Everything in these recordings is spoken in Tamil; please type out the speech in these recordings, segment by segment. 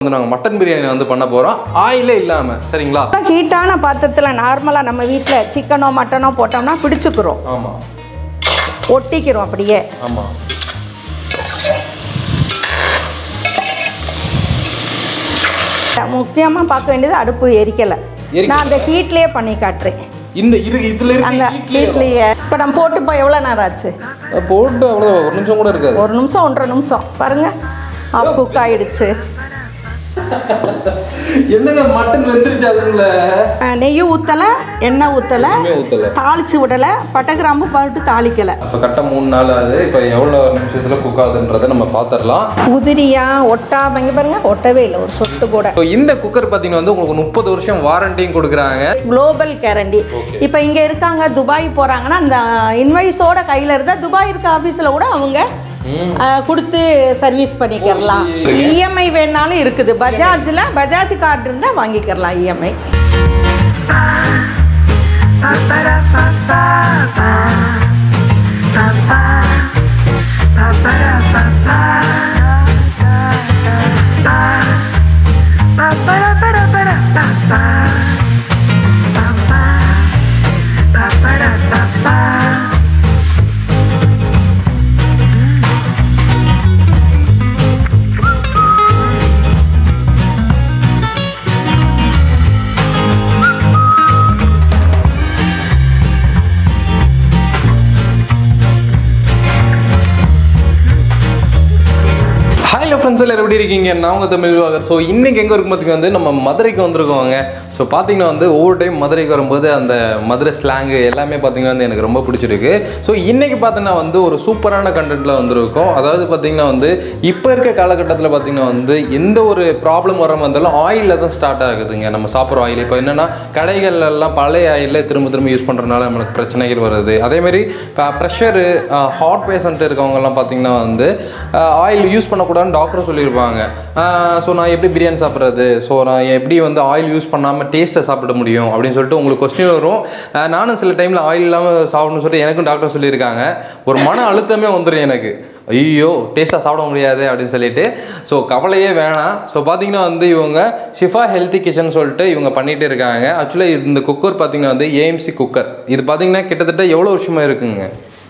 வந்து நாங்கள் மட்டன் பிரியாணி வந்து பண்ண போகிறோம் ஆயிலே இல்லாமல் சரிங்களா ஹீட்டான பாத்திரத்தில் நார்மலாக நம்ம வீட்டில் சிக்கனோ மட்டனோ போட்டோம்னா பிடிச்சிக்கிறோம் ஆமாம் ஒட்டிக்கிறோம் அப்படியே ஆமாம் முக்கியமாக பார்க்க வேண்டியது அடுப்பு எரிக்கலை எரிக்கல. நான் அந்த ஹீட்லேயே பண்ணி காட்டுறேன் இந்த இரு இதில் அந்த இருக்க ஹீட்லேயே இப்போ நம்ம போட்டு இப்போ எவ்வளோ நேரம் ஆச்சு போட்டு அவ்வளோ ஒரு நிமிஷம் கூட இருக்காது ஒரு நிமிஷம் ஒன்றரை நிமிஷம் பாருங்க ஆஃப் குக் ஆயிடுச்சு என்னங்க மட்டன் வெந்துருச்சு அதுக்குள்ள அஹ் நெய்யும் ஊற்றலை எண்ணெய் ஊற்றலை எதுவுமே ஊற்றலை தாளிச்சு விடலை பட்டை கிராம்பு போட்டு தாளிக்கலை இப்போ கரெக்டாக மூணு நாள் ஆகுது இப்போ எவ்வளோ நிமிஷத்தில் குக் ஆகுதுன்றதை நம்ம பார்த்துடலாம் உதிரியா ஒட்டாம இங்க பாருங்க ஒட்டவே இல்லை ஒரு சொட்டு கூட இப்போ இந்த குக்கர் பார்த்தீங்கன்னா வந்து உங்களுக்கு முப்பது வருஷம் வாரண்டியும் கொடுக்குறாங்க குளோபல் கேரண்டி இப்போ இங்கே இருக்காங்க துபாய் போகிறாங்கன்னா அந்த இன்வைஸோட கையில் இருந்தால் துபாய் இருக்க ஆஃபீஸில் கூட அவங்க அஹ், கொடுத்து சர்வீஸ் பண்ணிக்கிறலாம் இஎம்ஐ வேணாலும் இருக்குது பஜாஜில் பஜாஜ் கார்டு இருந்தால் வாங்கிக்கிறலாம் இஎம்ஐ ஹாய் ஃப்ரெண்ட்ஸ் எல்லாம் எப்படி இருக்கீங்க நான் உங்கள் தமிழ் வாகர் ஸோ இன்னைக்கு எங்கே இருக்கும்போதுக்கு வந்து நம்ம மதுரைக்கு வந்திருக்கோங்க ஸோ பார்த்தீங்கன்னா வந்து ஒவ்வொரு டைம் மதுரைக்கு வரும்போது அந்த மதுரை ஸ்லாங்கு எல்லாமே பார்த்தீங்கன்னா வந்து எனக்கு ரொம்ப பிடிச்சிருக்கு ஸோ இன்னைக்கு பார்த்தீங்கன்னா வந்து ஒரு சூப்பரான கண்டென்ட்டில் வந்திருக்கோம் அதாவது பார்த்தீங்கன்னா வந்து இப்போ இருக்க காலகட்டத்தில் பார்த்தீங்கன்னா வந்து எந்த ஒரு ப்ராப்ளம் வர வந்தாலும் ஆயிலில் தான் ஸ்டார்ட் ஆகுதுங்க நம்ம சாப்பிட்ற ஆயில் இப்போ என்னென்னா கடைகள்ல எல்லாம் பழைய ஆயிலில் திரும்ப திரும்ப யூஸ் பண்ணுறதுனால நம்மளுக்கு பிரச்சனைகள் வருது அதேமாரி இப்போ ப்ரெஷரு ஹார்ட் பேஷண்ட் இருக்கவங்கலாம் பார்த்தீங்கன்னா வந்து ஆயில் யூஸ் பண்ணக்கூடாதுன்னு டாக்டர் சொல்லியிருப்பாங்க ஸோ நான் எப்படி பிரியாணி சாப்பிட்றது ஸோ நான் எப்படி வந்து ஆயில் யூஸ் பண்ணாமல் டேஸ்ட்டை சாப்பிட முடியும் அப்படின்னு சொல்லிட்டு உங்களுக்கு கொஸ்டின் வரும் ஆஹ் நானும் சில டைமில் ஆயில் இல்லாமல் சாப்பிடணும்னு சொல்லிட்டு எனக்கும் டாக்டர் சொல்லியிருக்காங்க ஒரு மன அழுத்தமே வந்துடும் எனக்கு ஐயோ டேஸ்ட்டாக சாப்பிட முடியாது அப்படின்னு சொல்லிட்டு ஸோ கவலையே வேணாம் ஸோ பார்த்தீங்கன்னா வந்து இவங்க ஷிஃபா ஹெல்த்தி கிச்சன் சொல்லிட்டு இவங்க பண்ணிட்டு இருக்காங்க ஆக்சுவலாக இந்த குக்கர் பார்த்தீங்கன்னா வந்து ஏஎம்சி குக்கர் இது பார்த்தீங்கன்னா கிட்டத்தட்ட எவ்வளோ வருஷமா இருக்குங்க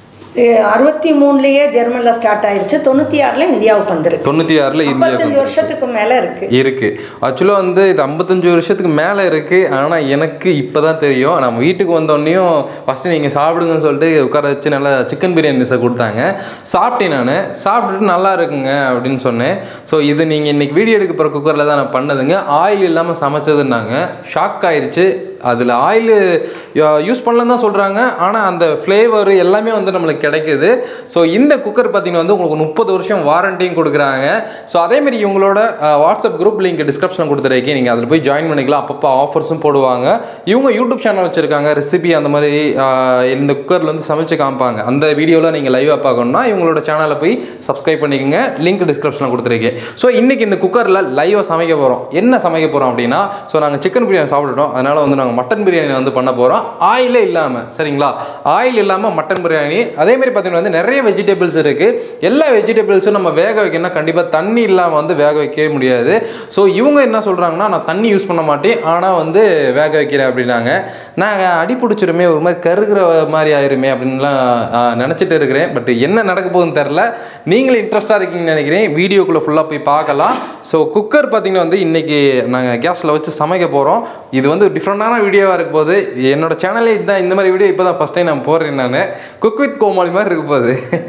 அறுபத்தி மூணுலேயே ஜெர்மனில் ஸ்டார்ட் ஆயிருச்சு தொண்ணூற்றி ஆறில் இந்தியாவுக்கு வந்துருக்கு தொண்ணூற்றி ஆறில் இந்தியா ஐம்பத்தஞ்சு வருஷத்துக்கு மேலே இருக்கு இருக்கு ஆக்சுவலாக வந்து இது ஐம்பத்தஞ்சு வருஷத்துக்கு மேலே இருக்கு ஆனால் எனக்கு இப்போ தான் தெரியும் நம்ம வீட்டுக்கு வந்தோடனையும் ஃபஸ்ட்டு நீங்கள் சாப்பிடுங்கன்னு சொல்லிட்டு உட்கார வச்சு நல்லா சிக்கன் பிரியாணி கொடுத்தாங்க சாப்பிட்டேன் நான் சாப்பிட்டுட்டு நல்லா இருக்குங்க அப்படின்னு சொன்னேன் ஸோ இது நீங்கள் இன்னைக்கு வீடியோ எடுக்க போகிற குக்கரில் தான் நான் பண்ணதுங்க ஆயில் இல்லாமல் சமைச்சதுன்னாங்க ஷாக் ஆயிடுச்சு அதில் ஆயில் யூஸ் பண்ணலன்னு தான் சொல்கிறாங்க ஆனால் அந்த ஃப்ளேவர் எல்லாமே வந்து நம்மளுக்கு கிடைக்குது ஸோ இந்த குக்கர் பார்த்தீங்கன்னா வந்து உங்களுக்கு முப்பது வருஷம் வாரண்டியும் கொடுக்குறாங்க ஸோ அதேமாரி இவங்களோட அஹ், வாட்ஸ்அப் குரூப் லிங்க் டிஸ்கிரிப்ஷனில் கொடுத்துருக்கேன் நீங்கள் அதில் போய் ஜாயின் பண்ணிக்கலாம் அப்பப்போ ஆஃபர்ஸும் போடுவாங்க இவங்க யூடியூப் சேனல் வச்சுருக்காங்க ரெசிபி அந்த மாதிரி அஹ், இந்த குக்கரில் வந்து சமைச்சு காமிப்பாங்க அந்த வீடியோவில் நீங்கள் லைவாக பார்க்கணும்னா இவங்களோட சேனலை போய் சப்ஸ்கிரைப் பண்ணிக்கோங்க லிங்க் டிஸ்கிரிப்ஷனில் கொடுத்துருக்கேன் ஸோ இன்றைக்கி இந்த குக்கரில் லைவாக சமைக்க போகிறோம் என்ன சமைக்க போகிறோம் அப்படின்னா ஸோ நாங்கள் சிக்கன் பிரியாணி சாப்பிட்டுட்டோம் அதனால் வந்து நாங்கள் மட்டன் பிரியாணி வந்து பண்ண போகிறோம் ஆயிலே இல்லாமல் சரிங்களா ஆயில் இல்லாமல் மட்டன் பிரியாணி அதே மாதிரி பார்த்தீங்கன்னா வந்து நிறைய வெஜிடபிள்ஸ் இருக்குது எல்லா வெஜிடபிள்ஸும் நம்ம வேக வைக்கணும்னா கண்டிப்பாக தண்ணி இல்லாமல் வந்து வேக வைக்கவே முடியாது ஸோ இவங்க என்ன சொல்கிறாங்கன்னா நான் தண்ணி யூஸ் பண்ண மாட்டேன் ஆனால் வந்து வேக வைக்கிறேன் அப்படின்னாங்க நான் அடி பிடிச்சிருமே ஒரு மாதிரி கருகிற மாதிரி ஆயிருமே அப்படின்லாம் ஆஹ், நினச்சிட்டு இருக்கிறேன் பட் என்ன நடக்க போகுதுன்னு தெரில நீங்களும் இன்ட்ரெஸ்ட்டாக இருக்கீங்கன்னு நினைக்கிறேன் வீடியோக்குள்ளே ஃபுல்லாக போய் பார்க்கலாம் ஸோ குக்கர் பார்த்தீங்கன்னா வந்து இன்னைக்கு நாங்கள் கேஸில் வச்சு சமைக்க போகிறோம் இது வந்து டிஃப்ரெண்டான வீடியோவாக இருக்க போது என்னோட சேனலே இதுதான் இந்த மாதிரி வீடியோ இப்போ தான் ஃபஸ்ட் டைம் நான் போடுறேன் நான் குக் வித் கோமாளி மாதிரி இருக்க போகுது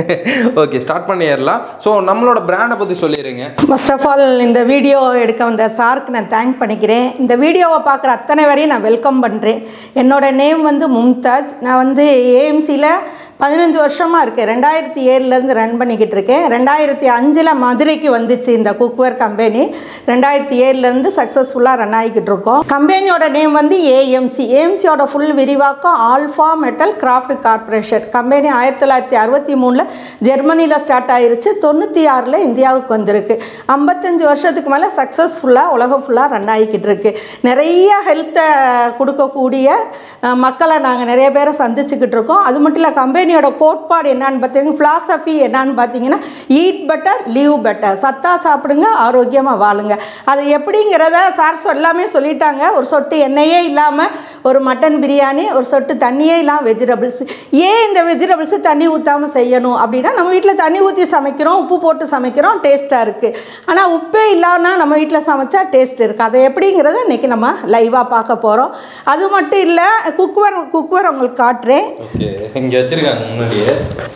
ஓகே ஸ்டார்ட் பண்ணிடலாம் ஸோ நம்மளோட பிராண்டை பற்றி சொல்லிடுங்க ஃபர்ஸ்ட் ஆஃப் ஆல் இந்த வீடியோ எடுக்க வந்த சாருக்கு நான் தேங்க் பண்ணிக்கிறேன் இந்த வீடியோவை பார்க்குற அத்தனை வரையும் நான் வெல்கம் பண்ணுறேன் என்னோட நேம் வந்து மும்தாஜ் நான் வந்து ஏஎம்சியில் பதினஞ்சு வருஷமாக இருக்கேன் ரெண்டாயிரத்தி ஏழுலேருந்து ரன் பண்ணிக்கிட்டு இருக்கேன் ரெண்டாயிரத்தி அஞ்சில் மதுரைக்கு வந்துச்சு இந்த குக்வேர் கம்பெனி ரெண்டாயிரத்தி ஏழுலேருந்து சக்ஸஸ்ஃபுல்லாக ரன் ஆகிக்கிட்டு இருக்கோம் கம்பெனியோட நேம் வந்து ஏஎம்சி ஏஎம்சியோட ஃபுல் விரிவாக்கம் alpha metal craft corporation company ஆயிரத்தி தொள்ளாயிரத்தி அறுபத்தி மூணில் ஜெர்மனியில் ஸ்டார்ட் ஆயிருச்சு தொண்ணூற்றி ஆறில் இந்தியாவுக்கு வந்திருக்கு ஐம்பத்தஞ்சு வருஷத்துக்கு மேலே சக்ஸஸ்ஃபுல்லாக உலகம் ஃபுல்லாக ரன் ஆகிக்கிட்டு இருக்கு நிறைய ஹெல்த்தை கொடுக்கக்கூடிய அஹ், மக்களை நாங்கள் நிறைய பேரை சந்திச்சுக்கிட்டு இருக்கோம் அது மட்டும் இல்லை கம்பெனியோட கோட்பாடு என்னன்னு பார்த்தீங்கன்னா ஃபிலாசபி என்னன்னு பார்த்தீங்கன்னா ஈட் பெட்டர் லீவ் பெட்டர் சத்தா சாப்பிடுங்க ஆரோக்கியமாக வாழுங்க அது எப்படிங்கிறத சார் எல்லாமே சொல்லிட்டாங்க ஒரு சொட்டு எண்ணெயே இல்லாமல் ஒரு மட்டன் பிரியாணி ஒரு சொட்டு தண்ணியே இல்லாமல் வெஜிடபிள்ஸ் ஏன் இந்த வெஜிடபிள்ஸ் தண்ணி ஊற்றாமல் செய்யணும் அப்படின்னா நம்ம வீட்டில் தண்ணி ஊற்றி சமைக்கிறோம் உப்பு போட்டு சமைக்கிறோம் டேஸ்ட்டாக இருக்குது ஆனால் உப்பே இல்லாமனா நம்ம வீட்டில் சமைச்சா டேஸ்ட் இருக்குது அதை எப்படிங்கிறத இன்றைக்கி நம்ம லைவாக பார்க்க போகிறோம் அது மட்டும் இல்லை குக்வர் குக்வர் உங்களுக்கு காட்டுறேன் ஓகே இங்கே வச்சிருக்காங்க முன்னாடியே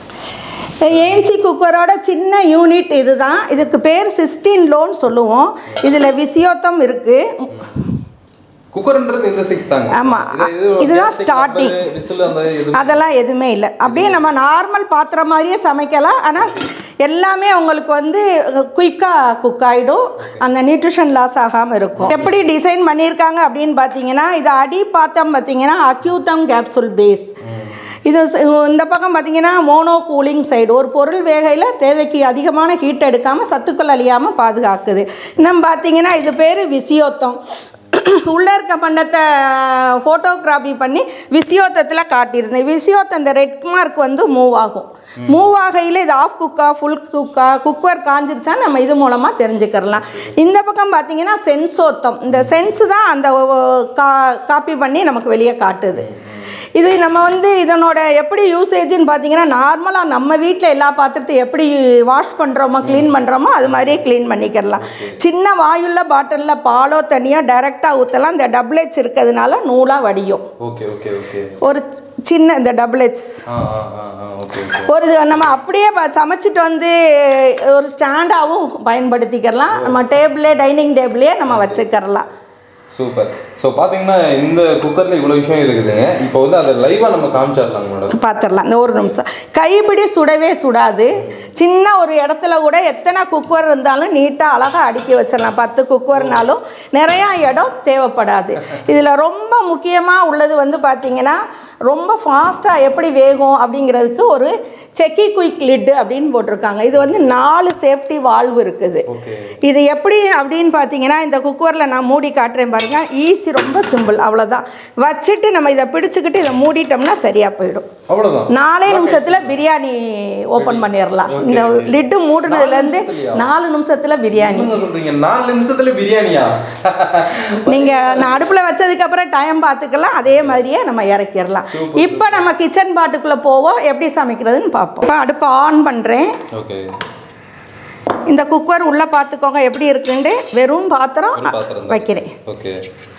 ஏஎம்சி குக்கரோட சின்ன யூனிட் இதுதான் இதுக்கு பேர் சிஸ்டீன் லோன் சொல்லுவோம் இதில் விசியோத்தம் இருக்குது குக்கர்ன்றது இந்த சிக்ஸ் தாங்க ஆமா. இது- இது இதுதான் plastic starting. rubber, whistle அந்த இது அதெல்லாம் எதுவுமே இல்லை அப்படியே நம்ம நார்மல் பாத்திரம் மாதிரியே சமைக்கலாம் ஆனால் எல்லாமே உங்களுக்கு வந்து குயிக்காக குக் ஆகிடும் அந்த நியூட்ரிஷன் லாஸ் ஆகாமல் இருக்கும் எப்படி டிசைன் பண்ணியிருக்காங்க அப்படின்னு பார்த்தீங்கன்னா இது அடி பாத்தம் பார்த்தீங்கன்னா அக்யூத்தம் கேப்சூல் பேஸ் இது ஸ்- இந்த பக்கம் பார்த்தீங்கன்னா மோனோ கூலிங் சைடு ஒரு பொருள் வேகையில் தேவைக்கு அதிகமான ஹீட் எடுக்காமல் சத்துக்கள் அழியாமல் பாதுகாக்குது இன்னும் பார்த்தீங்கன்னா இது பேர் விசியோத்தம் உள்ளே இருக்க பண்டத்தை ஃபோட்டோகிராஃபி பண்ணி விசியோத்தத்தில் காட்டியிருந்தேன் விசியோத்தம் இந்த ரெட் மார்க் வந்து மூவ் ஆகும் மூவ் ஆகையில் இது ஆஃப் குக்கா ஃபுல் குக்கா குக்கர் காஞ்சிருச்சா நம்ம இது மூலமாக தெரிஞ்சுக்கிறலாம் இந்த பக்கம் பார்த்தீங்கன்னா சென்சோத்தம் இந்த சென்ஸ் தான் அந்த ஒ- கா காப்பி பண்ணி நமக்கு வெளியே காட்டுது இது நம்ம வந்து இதனோட எப்படி யூசேஜ்னு பார்த்தீங்கன்னா நார்மலாக நம்ம வீட்டில் எல்லா பாத்திரத்தையும் எப்படி வாஷ் பண்ணுறோமோ க்ளீன் பண்ணுறோமோ அது மாதிரியே க்ளீன் பண்ணிக்கிறலாம் சின்ன வாயுள்ள பாட்டிலில் பாலோ தனியாக டைரெக்டாக ஊற்றலாம் இந்த டபுள் ஹெச் இருக்கிறதுனால நூலாக வடியும் ஓகே ஓகே ஓகே ஒரு சின்ன இந்த டபுள் ஹெச் ஆ ஆ ஆ ஆ ஓகே ஓகே ஒரு நம்ம அப்படியே ப- சமைச்சிட்டு வந்து ஒரு ஸ்டாண்டாகவும் பயன்படுத்திக்கிறலாம் நம்ம டேபிளே டைனிங் டேபிளே நம்ம வச்சுக்கிறலாம் சூப்பர் ஸோ பார்த்தீங்கன்னா இந்த குக்கரில் இவ்வளோ விஷயம் இருக்குதுங்க இப்போ வந்து அதை லைவாக நம்ம காமிச்சிடலாங்க மேடம் பார்த்துடலாம் இந்த ஒரு நிமிஷம் கைப்பிடி சுடவே சுடாது சின்ன ஒரு இடத்துல கூட எத்தனை குக்கர் இருந்தாலும் நீட்டாக அழகாக அடுக்கி வச்சிடலாம் பத்து குக்கர்னாலும் நிறையா இடம் தேவைப்படாது இதில் ரொம்ப முக்கியமாக உள்ளது வந்து பார்த்திங்கன்னா ரொம்ப ஃபாஸ்ட்டாக எப்படி வேகும் அப்படிங்கிறதுக்கு ஒரு செக்கி குயிக் லிட்டு அப்படின்னு போட்டிருக்காங்க இது வந்து நாலு சேஃப்டி வால்வு இருக்குது ஓகே இது எப்படி அப்படின்னு பார்த்தீங்கன்னா இந்த குக்கரில் நான் மூடி காட்டுறேன் பாருங்க ஈஸி ரொம்ப சிம்பிள் அவ்வளோதான் வச்சுட்டு நம்ம இதை பிடிச்சிக்கிட்டு இதை மூடிட்டோம்னா சரியாக போயிடும் அவ்வளோதான் நாலே நிமிஷத்தில் பிரியாணி ஓப்பன் பண்ணிடலாம் இந்த லிட்டு மூடினதுலேருந்து நாலு நிமிஷத்தில் பிரியாணி என்ன சொல்றீங்க நாலு நிமிஷத்துல பிரியாணியா நீங்கள் நான் அடுப்பில் வச்சதுக்கப்புறம் டைம் பார்த்துக்கலாம் அதே மாதிரியே நம்ம இறக்கிடலாம் இப்போ நம்ம கிச்சன் பாட்டுக்குள்ளே போவோம் எப்படி சமைக்கிறதுன்னு பார்ப்போம் இப்போ அடுப்பை ஆன் பண்ணுறேன் ஓகே இந்த குக்கர் உள்ளே பார்த்துக்கோங்க எப்படி இருக்குன்ட்டு வெறும் பாத்திரம் வெறும் பாத்திரம் தான். வைக்கிறேன் ஓகே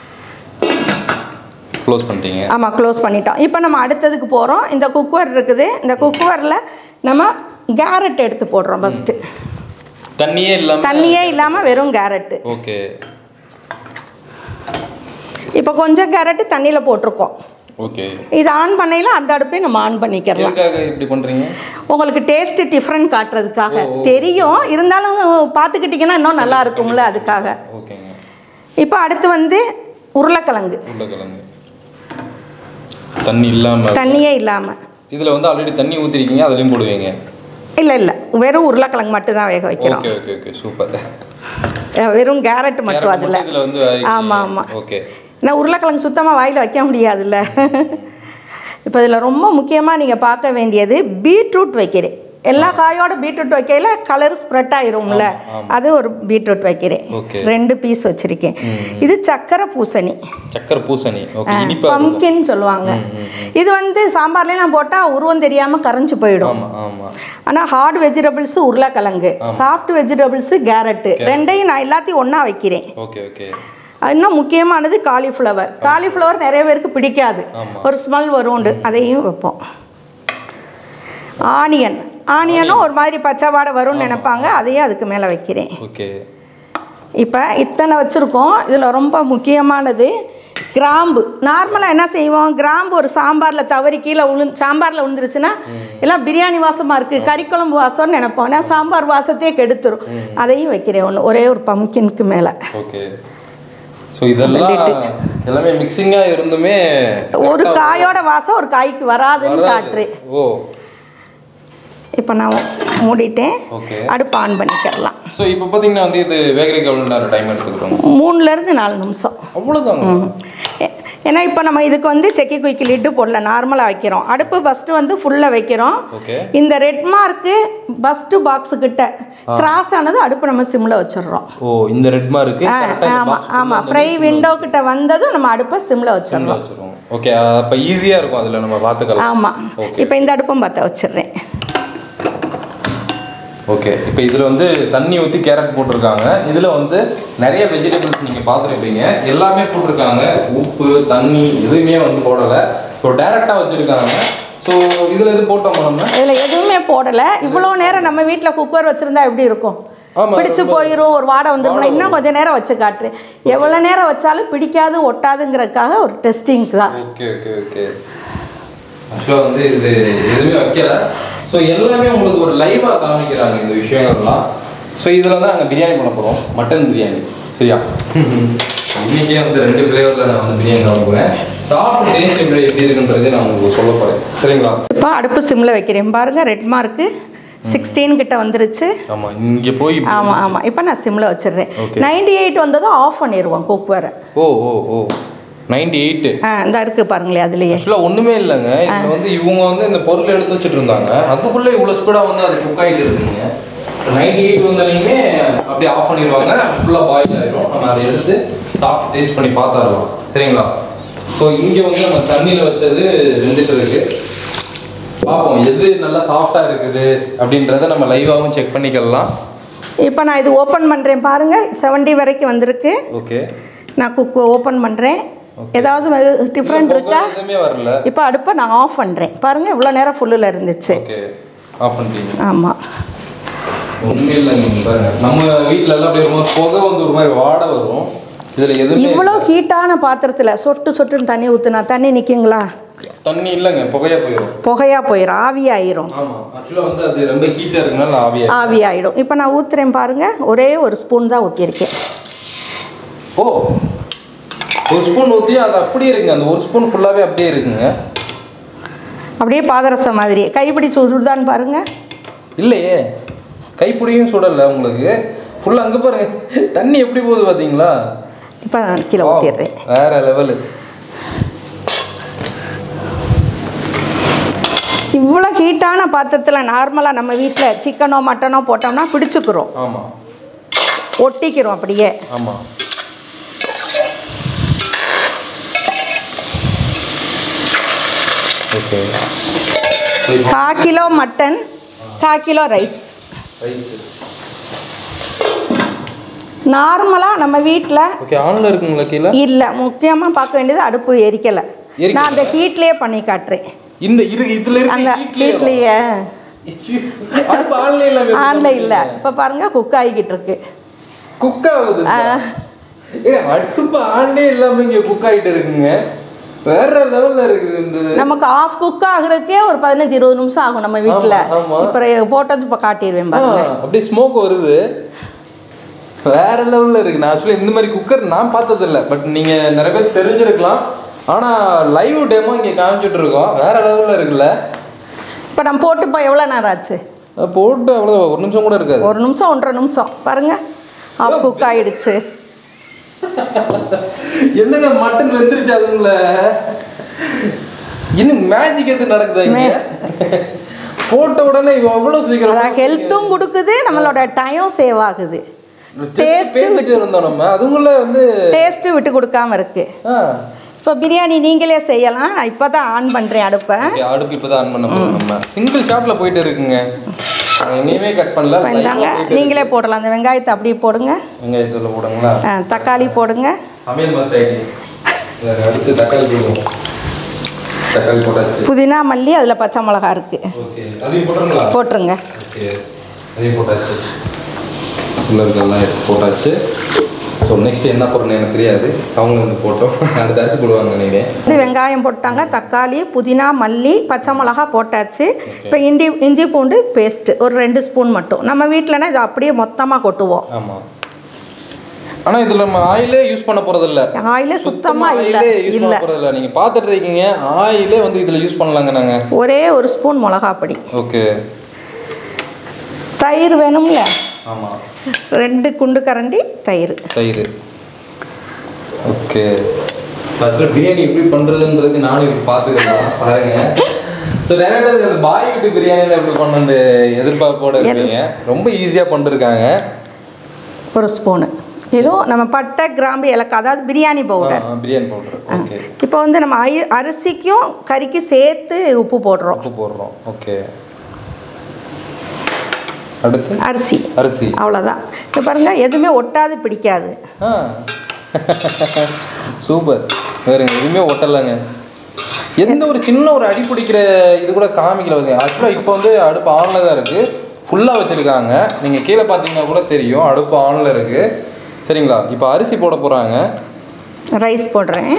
க்ளோஸ் பண்ணிட்டீங்க ஆமாம் க்ளோஸ் பண்ணிட்டோம் இப்போ நம்ம அடுத்ததுக்கு போகிறோம் இந்த குக்கர் இருக்குது இந்த குக்கரில் நம்ம கேரட் எடுத்து போடுறோம் ஃபஸ்ட்டு தண்ணியே இல்லாம தண்ணியே இல்லாமல் வெறும் கேரட்டு ஓகே இப்போ கொஞ்சம் கேரட்டு தண்ணியில் போட்டிருக்கோம் ஓகே இது ஆன் பண்ணையில் அந்த அடுப்பையும் நம்ம ஆன் பண்ணிக்கிறலாம் எதுக்காக இப்படி பண்றீங்க உங்களுக்கு டேஸ்ட்டு டிஃப்ரெண்ட் காட்டுறதுக்காக தெரியும் இருந்தாலும் பார்த்துக்கிட்டிங்கன்னா இன்னும் நல்லா இருக்கும்ல அதுக்காக ஓகேங்க இப்போ அடுத்து வந்து உருளைக்கிழங்கு உருளைக்கிழங்கு தண்ணி இல்லாம தண்ணியே இல்லாமல் இதுல வந்து ஆல்ரெடி தண்ணி ஊத்திருக்கீங்க அதுலயும் போடுவீங்க இல்லை இல்லை வெறும் உருளைக்கிழங்கு மட்டும் தான் வேக வைக்கிறோம் ஓகே ஓகே ஓகே சூப்பர் அஹ் வெறும் கேரட் மட்டும் அதில் இதுல வந்து ஆமா, ஆமா. ஓகே ஏன்னா உருளைக்கிழங்கு சுத்தமாக வாயில் வைக்க முடியாதுல்ல இப்போ இதில் ரொம்ப முக்கியமாக நீங்கள் பார்க்க வேண்டியது பீட்ரூட் வைக்கிறேன் எல்லா காயோட பீட்ரூட் வைக்கையில் கலர் ஸ்ப்ரெட் ஆயிரும்ல அது ஒரு பீட்ரூட் வைக்கிறேன் Okay. ரெண்டு பீஸ் வச்சுருக்கேன் இது சக்கரை பூசணி சக்கரை பூசணி ஓகே இனிப்பா இருக்கும். பம்கின் சொல்லுவாங்க இது வந்து சாம்பார்லாம் போட்டால் உருவம் தெரியாமல் கரைஞ்சு போயிடும் ஆமா ஆமா ஆனால் ஹார்ட் வெஜிடபிள்ஸ் உருளைக்கிழங்கு சாஃப்ட் வெஜிடபிள்ஸ் கேரட்டு ரெண்டையும் நான் எல்லாத்தையும் ஒன்றா வைக்கிறேன் ஓகே ஓகே அது இன்னும் முக்கியமானது காலிஃப்ளவர் காலிஃப்ளவர் நிறைய பேருக்கு பிடிக்காது ஒரு ஸ்மெல் வரும்ண்டு அதையும் வைப்போம் ஆனியன் ஆனியனும் ஒரு மாதிரி பச்சை வாடை வரும்னு நினைப்பாங்க அதையும் அதுக்கு மேலே வைக்கிறேன் ஓகே இப்போ இத்தனை வச்சுருக்கோம் இதில் ரொம்ப முக்கியமானது கிராம்பு நார்மலாக என்ன செய்வோம் கிராம்பு ஒரு சாம்பாரில் தவறி கீழே விழு சாம்பாரில் விழுந்துருச்சுன்னா எல்லாம் பிரியாணி வாசமாக இருக்குது கறிக்குழம்பு வாசம்னு நினைப்போம் ஆனால் சாம்பார் வாசத்தையே கெடுத்துரும் அதையும் வைக்கிறேன் ஒன்று ஒரே ஒரு பம்கின்க்கு மேலே ஓகே ஸோ இதெல்லாம் எல்லாமே மிக்சிங்காக இருந்துமே ஒரு காயோட வாசம் ஒரு காய்க்கு வராதுன்னு காட்டுறேன் ஓ இப்போ நான் மூடிட்டேன் ஓகே அடுப்பு ஆன் பண்ணிக்கிறலாம் ஸோ இப்போ பார்த்தீங்கன்னா வந்து இது வேகரிக்கு எவ்வளோ நேரம் டைம் எடுத்துக்கிறோம் மூணுலேருந்து நாலு நிமிஷம் அவ்வளோதாங்க ஏ- ஏன்னா இப்போ நம்ம இதுக்கு வந்து செக்கி குயிக்கு லிட்டு போடல நார்மலாக வைக்கிறோம் அடுப்பு ஃபஸ்ட்டு வந்து ஃபுல்லாக வைக்கிறோம் ஓகே இந்த ரெட் மார்க்கு ஃபஸ்ட்டு பாக்ஸு கிட்ட கிராஸ் ஆனது அடுப்பு நம்ம சிம்மில் வச்சிடுறோம் ஓ இந்த ரெட் மார்க்கு ஆ ஆமாம் ஆமாம் ஃப்ரை விண்டோ கிட்ட வந்ததும் நம்ம அடுப்பை சிம்மில் வச்சிடணும் வச்சிருவோம் ஓகே அப்போ ஈஸியாக இருக்கும் அதில் நம்ம பார்த்துக்கலாம் ஆமாம் Okay. இப்போ இந்த அடுப்பும் பற்ற வச்சிடுறேன் ஓகே இப்போ இதில் வந்து தண்ணி ஊற்றி கேரட் போட்டிருக்காங்க இதில் வந்து நிறைய வெஜிடபிள்ஸ் நீங்கள் பார்த்துருப்பீங்க எல்லாமே போட்டிருக்காங்க உப்பு தண்ணி எதுவுமே வந்து போடலை ஸோ டேரெக்டாக வச்சுருக்காங்க ஸோ இதில் எது போட்டோமா நம்ம இதில் எதுவுமே போடலை இவ்வளோ நேரம் நம்ம வீட்டில் குக்கர் வச்சுருந்தா எப்படி இருக்கும் ஆமா, பிடிச்சு போயிடும் ஒரு வாடை வந்துடும் இன்னும் கொஞ்சம் நேரம் வச்சு காட்டுறேன் எவ்வளோ நேரம் வச்சாலும் பிடிக்காது ஒட்டாதுங்கிறதுக்காக ஒரு டெஸ்டிங்க்கு தான் ஓகே ஓகே ஓகே ஆக்சுவலாக வந்து இது எதுவுமே வைக்கல ஸோ எல்லாமே உங்களுக்கு ஒரு லைவாக காமிக்கிறாங்க இந்த விஷயங்கள்லாம் ஸோ இதில் வந்து நாங்கள் பிரியாணி பண்ண போகிறோம் மட்டன் பிரியாணி சரியா இன்னைக்கே வந்து ரெண்டு ஃப்ளேவரில் நான் வந்து பிரியாணி காமிக்கிறேன் சாப்பிட்டு டேஸ்ட் எப்படி எப்படி இருக்குன்றதே நான் உங்களுக்கு சொல்ல போகிறேன் சரிங்களா இப்போ அடுப்பு சிம்மில் வைக்கிறேன் பாருங்கள் ரெட் மார்க்கு சிக்ஸ்டீன் கிட்ட வந்துருச்சு ஆமாம் இங்கே போய் இப்படி- ஆமாம் ஆமாம் இப்போ நான் சிம்மில் வச்சிடுறேன் Okay. நைன்டி எயிட் வந்ததும் ஆஃப் பண்ணிடுவோம் குக்கரை ஓ ஓ ஓ நைன்டி எயிட்டு ஆ இந்த இருக்குது பாருங்களேன் அதுலேயே ஆக்சுவலாக ஒன்றுமே இல்லைங்க இதில் வந்து இவங்க வந்து இந்த பொருளை எடுத்து வச்சுட்டு இருந்தாங்க அதுக்குள்ளே இவ்வளோ ஸ்பீடாக வந்து அது குக் ஆகிட்டு இருக்குங்க நைன்டி எயிட் வந்தாலுமே அப்படியே ஆஃப் பண்ணிடுவாங்க ஃபுல்லாக பாயில் ஆயிடும் நம்ம அதை எடுத்து சாப்பிட்டு டேஸ்ட் பண்ணி பார்த்துடலாம் சரிங்களா ஸோ இங்கே வந்து நம்ம தண்ணியில் வச்சது வெந்துட்டு இருக்கு பார்ப்போம் எது நல்லா சாஃப்டாக இருக்குது அப்படின்றத நம்ம லைவாகவும் செக் பண்ணிக்கலாம் இப்போ நான் இது ஓப்பன் பண்ணுறேன் பாருங்கள் செவன்ட்டி வரைக்கும் வந்திருக்கு ஓகே நான் குக் ஓப்பன் பண்ணுறேன் ஏதாவது டிஃப்ரெண்ட் இருக்கா எதுவுமே வரல இப்போ அடுப்பை நான் ஆஃப் பண்ணுறேன் பாருங்கள் இவ்வளோ நேரம் ஃபுல்லில் இருந்துச்சு ஓகே ஆஃப் பண்ணிட்டீங்க ஆமாம் ஒன்றுமே இல்லைங்க பாருங்க நம்ம வீட்டில எல்லாம் அப்படியே ரொம்ப புகை வந்து ஒரு மாதிரி வாடை வரும் இதில் எதுவுமே இவ்வளோ ஹீட்டான பாத்திரத்தில் சொட்டு சொட்டுன்னு தண்ணி ஊற்றுனா தண்ணி நிற்குங்களா தண்ணி இல்லைங்க புகையா போயிடும் புகையாக போயிடும் ஆவியாயிரும் ஆமாம் ஆக்சுவலாக வந்து அது ரொம்ப ஹீட்டாக இருக்கனால ஆவியா ஆவியாயிடும் இப்போ நான் ஊற்றுறேன் பாருங்கள் ஒரே ஒரு ஸ்பூன் தான் ஊற்றிருக்கேன் ஓ ஒரு ஸ்பூன் ஊற்றி அது அப்படியே இருக்குங்க அந்த ஒரு ஸ்பூன் ஃபுல்லாகவே அப்படியே இருக்குங்க அப்படியே பாதரசம் மாதிரி கைப்பிடி சுடுதான்னு பாருங்கள் இல்லையே கைப்பிடியும் சுடலை உங்களுக்கு ஃபுல்லாக அங்கே பாருங்க தண்ணி எப்படி போகுது பார்த்தீங்களா இப்போ நான் கீழே ஊற்றிடுறேன் வேற லெவலு இவ்வளோ ஹீட்டான பாத்திரத்தில் நார்மலாக நம்ம வீட்டில் சிக்கனோ மட்டனோ போட்டோம்னா பிடிச்சிக்கிறோம் ஆமாம் ஒட்டிக்கிறோம் அப்படியே ஆமாம் ஓகே கா கிலோ மட்டன் கா கிலோ ரைஸ் ரைஸ் நார்மலாக நம்ம வீட்டில் ஓகே ஆனில் இருக்குங்களா கீழே இல்லை முக்கியமாக பார்க்க வேண்டியது அடுப்பு எரிக்கலை எரிக்கல. நான் அந்த ஹீட்லேயே பண்ணி காட்டுறேன் இந்த இரு இதுல அந்த இருக்க ஹீட்லேயே அடுப்பு ஆன்ல இல்ல ஆன்ல இல்லை இப்போ பாருங்கள் குக் ஆகிக்கிட்டு இருக்கு குக் ஆகுது ஏ அடுப்பு ஆன்லே இல்லாம இங்க குக் ஆயிட்டு இருக்குங்க வேற லெவல்ல இருக்குது இந்த நமக்கு ஆஃப் குக் ஆகுறதுக்கே ஒரு பதினஞ்சு இருபது நிமிஷம் ஆகும் நம்ம வீட்டில் ஆமா, ஆமா. இப்போ போட்டது இப்போ காட்டிடுவேன் ஆ, பாருங்க அப்படியே ஸ்மோக் வருது வேற லெவல்ல இருக்கு நான் ஆக்சுவலி இந்த மாதிரி குக்கர் நான் பார்த்தது இல்ல பட் நீங்க நிறைய பேர் தெரிஞ்சிருக்கலாம் ஆனா லைவ் டெமோ இங்க காமிச்சிட்டு இருக்கோம் வேற லெவல்ல இருக்குல்ல இப்போ நம்ம போட்டு இப்போ எவ்வளோ நேரம் ஆச்சு அது போட்டு அவ்வளோ ஒரு நிமிஷம் கூட இருக்காது ஒரு நிமிஷம் ஒன்றரை நிமிஷம் பாருங்க ஆஃப் குக் ஆயிடுச்சு என்னங்க மட்டன் வெந்துருச்சு அதுங்கள இன்னும் மேஜிக் எது நடக்குதா இங்க போட்ட உடனே எவ்வளவு சீக்கிரம் அதான் ஹெல்த்தும் கொடுக்குது நம்மளோட டைம் சேவ் ஆகுது Just பேசிட்டு இருந்தோம் நம்ம அதுக்குள்ள வந்து டேஸ்ட்டு விட்டு கொடுக்காம இருக்கு ஆ, இப்போ பிரியாணி நீங்களே செய்யலாம் நான் இப்போ தான் ஆன் பண்ணுறேன் அடுப்பை okay, அடுப்பு இப்பதான் ஆன் பண்ண போறோம் நம்ம சிங்கிள் ஷாட்ல போயிட்டு இருக்குங்க நான் எங்கேயுமே கட் பண்ணல இப்போ live ஆ இந்தாங்க போயிட்டு நீங்களே போடலாம் அந்த வெங்காயத்தை அப்படியே போடுங்க இருக்கு. வெங்காயத்துல போடுங்களா ஆ, தக்காளி போடுங்க சமையல் மாஸ்டர் ஐடி அடுத்து தக்காளி போடுவோம் தக்காளி போட்டாச்சு புதினா மல்லி அதில் பச்சை மிளகா இருக்குது ஓகே அதையும் போட்டுருங்களா போட்டுருங்க ஓகே அதையும் போட்டாச்சு உள்ள இருக்கெல்லாம் எடுத்து போட்டாச்சு ஸோ நெக்ஸ்ட் என்ன போடுறேன்னு எனக்கு தெரியாது அவங்களும் வந்து போட்டோம் அடுத்த அரிசி போடுவாங்க நீங்கள் இது வெங்காயம் போட்டாங்க தக்காளி புதினா மல்லி பச்சை மிளகா போட்டாச்சு இப்போ இஞ்சி இஞ்சி பூண்டு பேஸ்ட்டு ஒரு ரெண்டு ஸ்பூன் மட்டும் நம்ம வீட்டிலனா இது அப்படியே மொத்தமாக கொட்டுவோம் ஆமாம் ஆனா இதுல நம்ம ஆயிலே யூஸ் பண்ண போறது இல்ல ஆயிலே சுத்தமாக இல்லை ஆயிலே யூஸ் இல்லை பண்ண போறது இல்ல நீங்க பாத்துட்டு இருக்கீங்க ஆயிலே வந்து இதுல யூஸ் பண்ணலாங்க நாங்க ஒரே ஒரு ஸ்பூன் மிளகாப்பொடி ஓகே தயிர் வேணும்ல ஆமா ரெண்டு குண்டு கரண்டி தயிர் தயிர் ஓகே ஆக்சுவலாக பிரியாணி எப்படி பண்ணுறதுன்றது நானும் இப்போ பார்த்துக்கலாம் பாருங்க ஸோ நிறைய பேர் இந்த பாய் வீட்டு பிரியாணியில் எப்படி பண்ணு எதிர்பார்ப்போட இருக்கீங்க ரொம்ப ஈஸியாக பண்ணிருக்காங்க ஒரு ஸ்பூனு இதுவும் நம்ம பட்டை கிராம்பு ஏலக்காய் அதாவது பிரியாணி பவுடர் ஆ, பிரியாணி பவுடர் ஓகே இப்போ வந்து நம்ம அரி அரிசிக்கும் கறிக்கும் சேர்த்து உப்பு போடுறோம் உப்பு போடுறோம் ஓகே அடுத்து அரிசி அரிசி அவ்வளோதான் இப்போ பாருங்க எதுவுமே ஒட்டாது பிடிக்காது ஆ சூப்பர் வேறுங்க எதுவுமே ஒட்டலைங்க எந்த ஒரு சின்ன ஒரு அடி பிடிக்கிற இது கூட காமிக்கல வந்து ஆக்சுவலாக இப்போ வந்து அடுப்பு ஆனில் தான் இருக்குது ஃபுல்லாக வச்சுருக்காங்க நீங்கள் கீழே பார்த்தீங்கன்னா கூட தெரியும் அடுப்பு ஆனில் இருக்குது சரிங்களா இப்போ அரிசி போட போகிறாங்க ரைஸ் போடுறேன்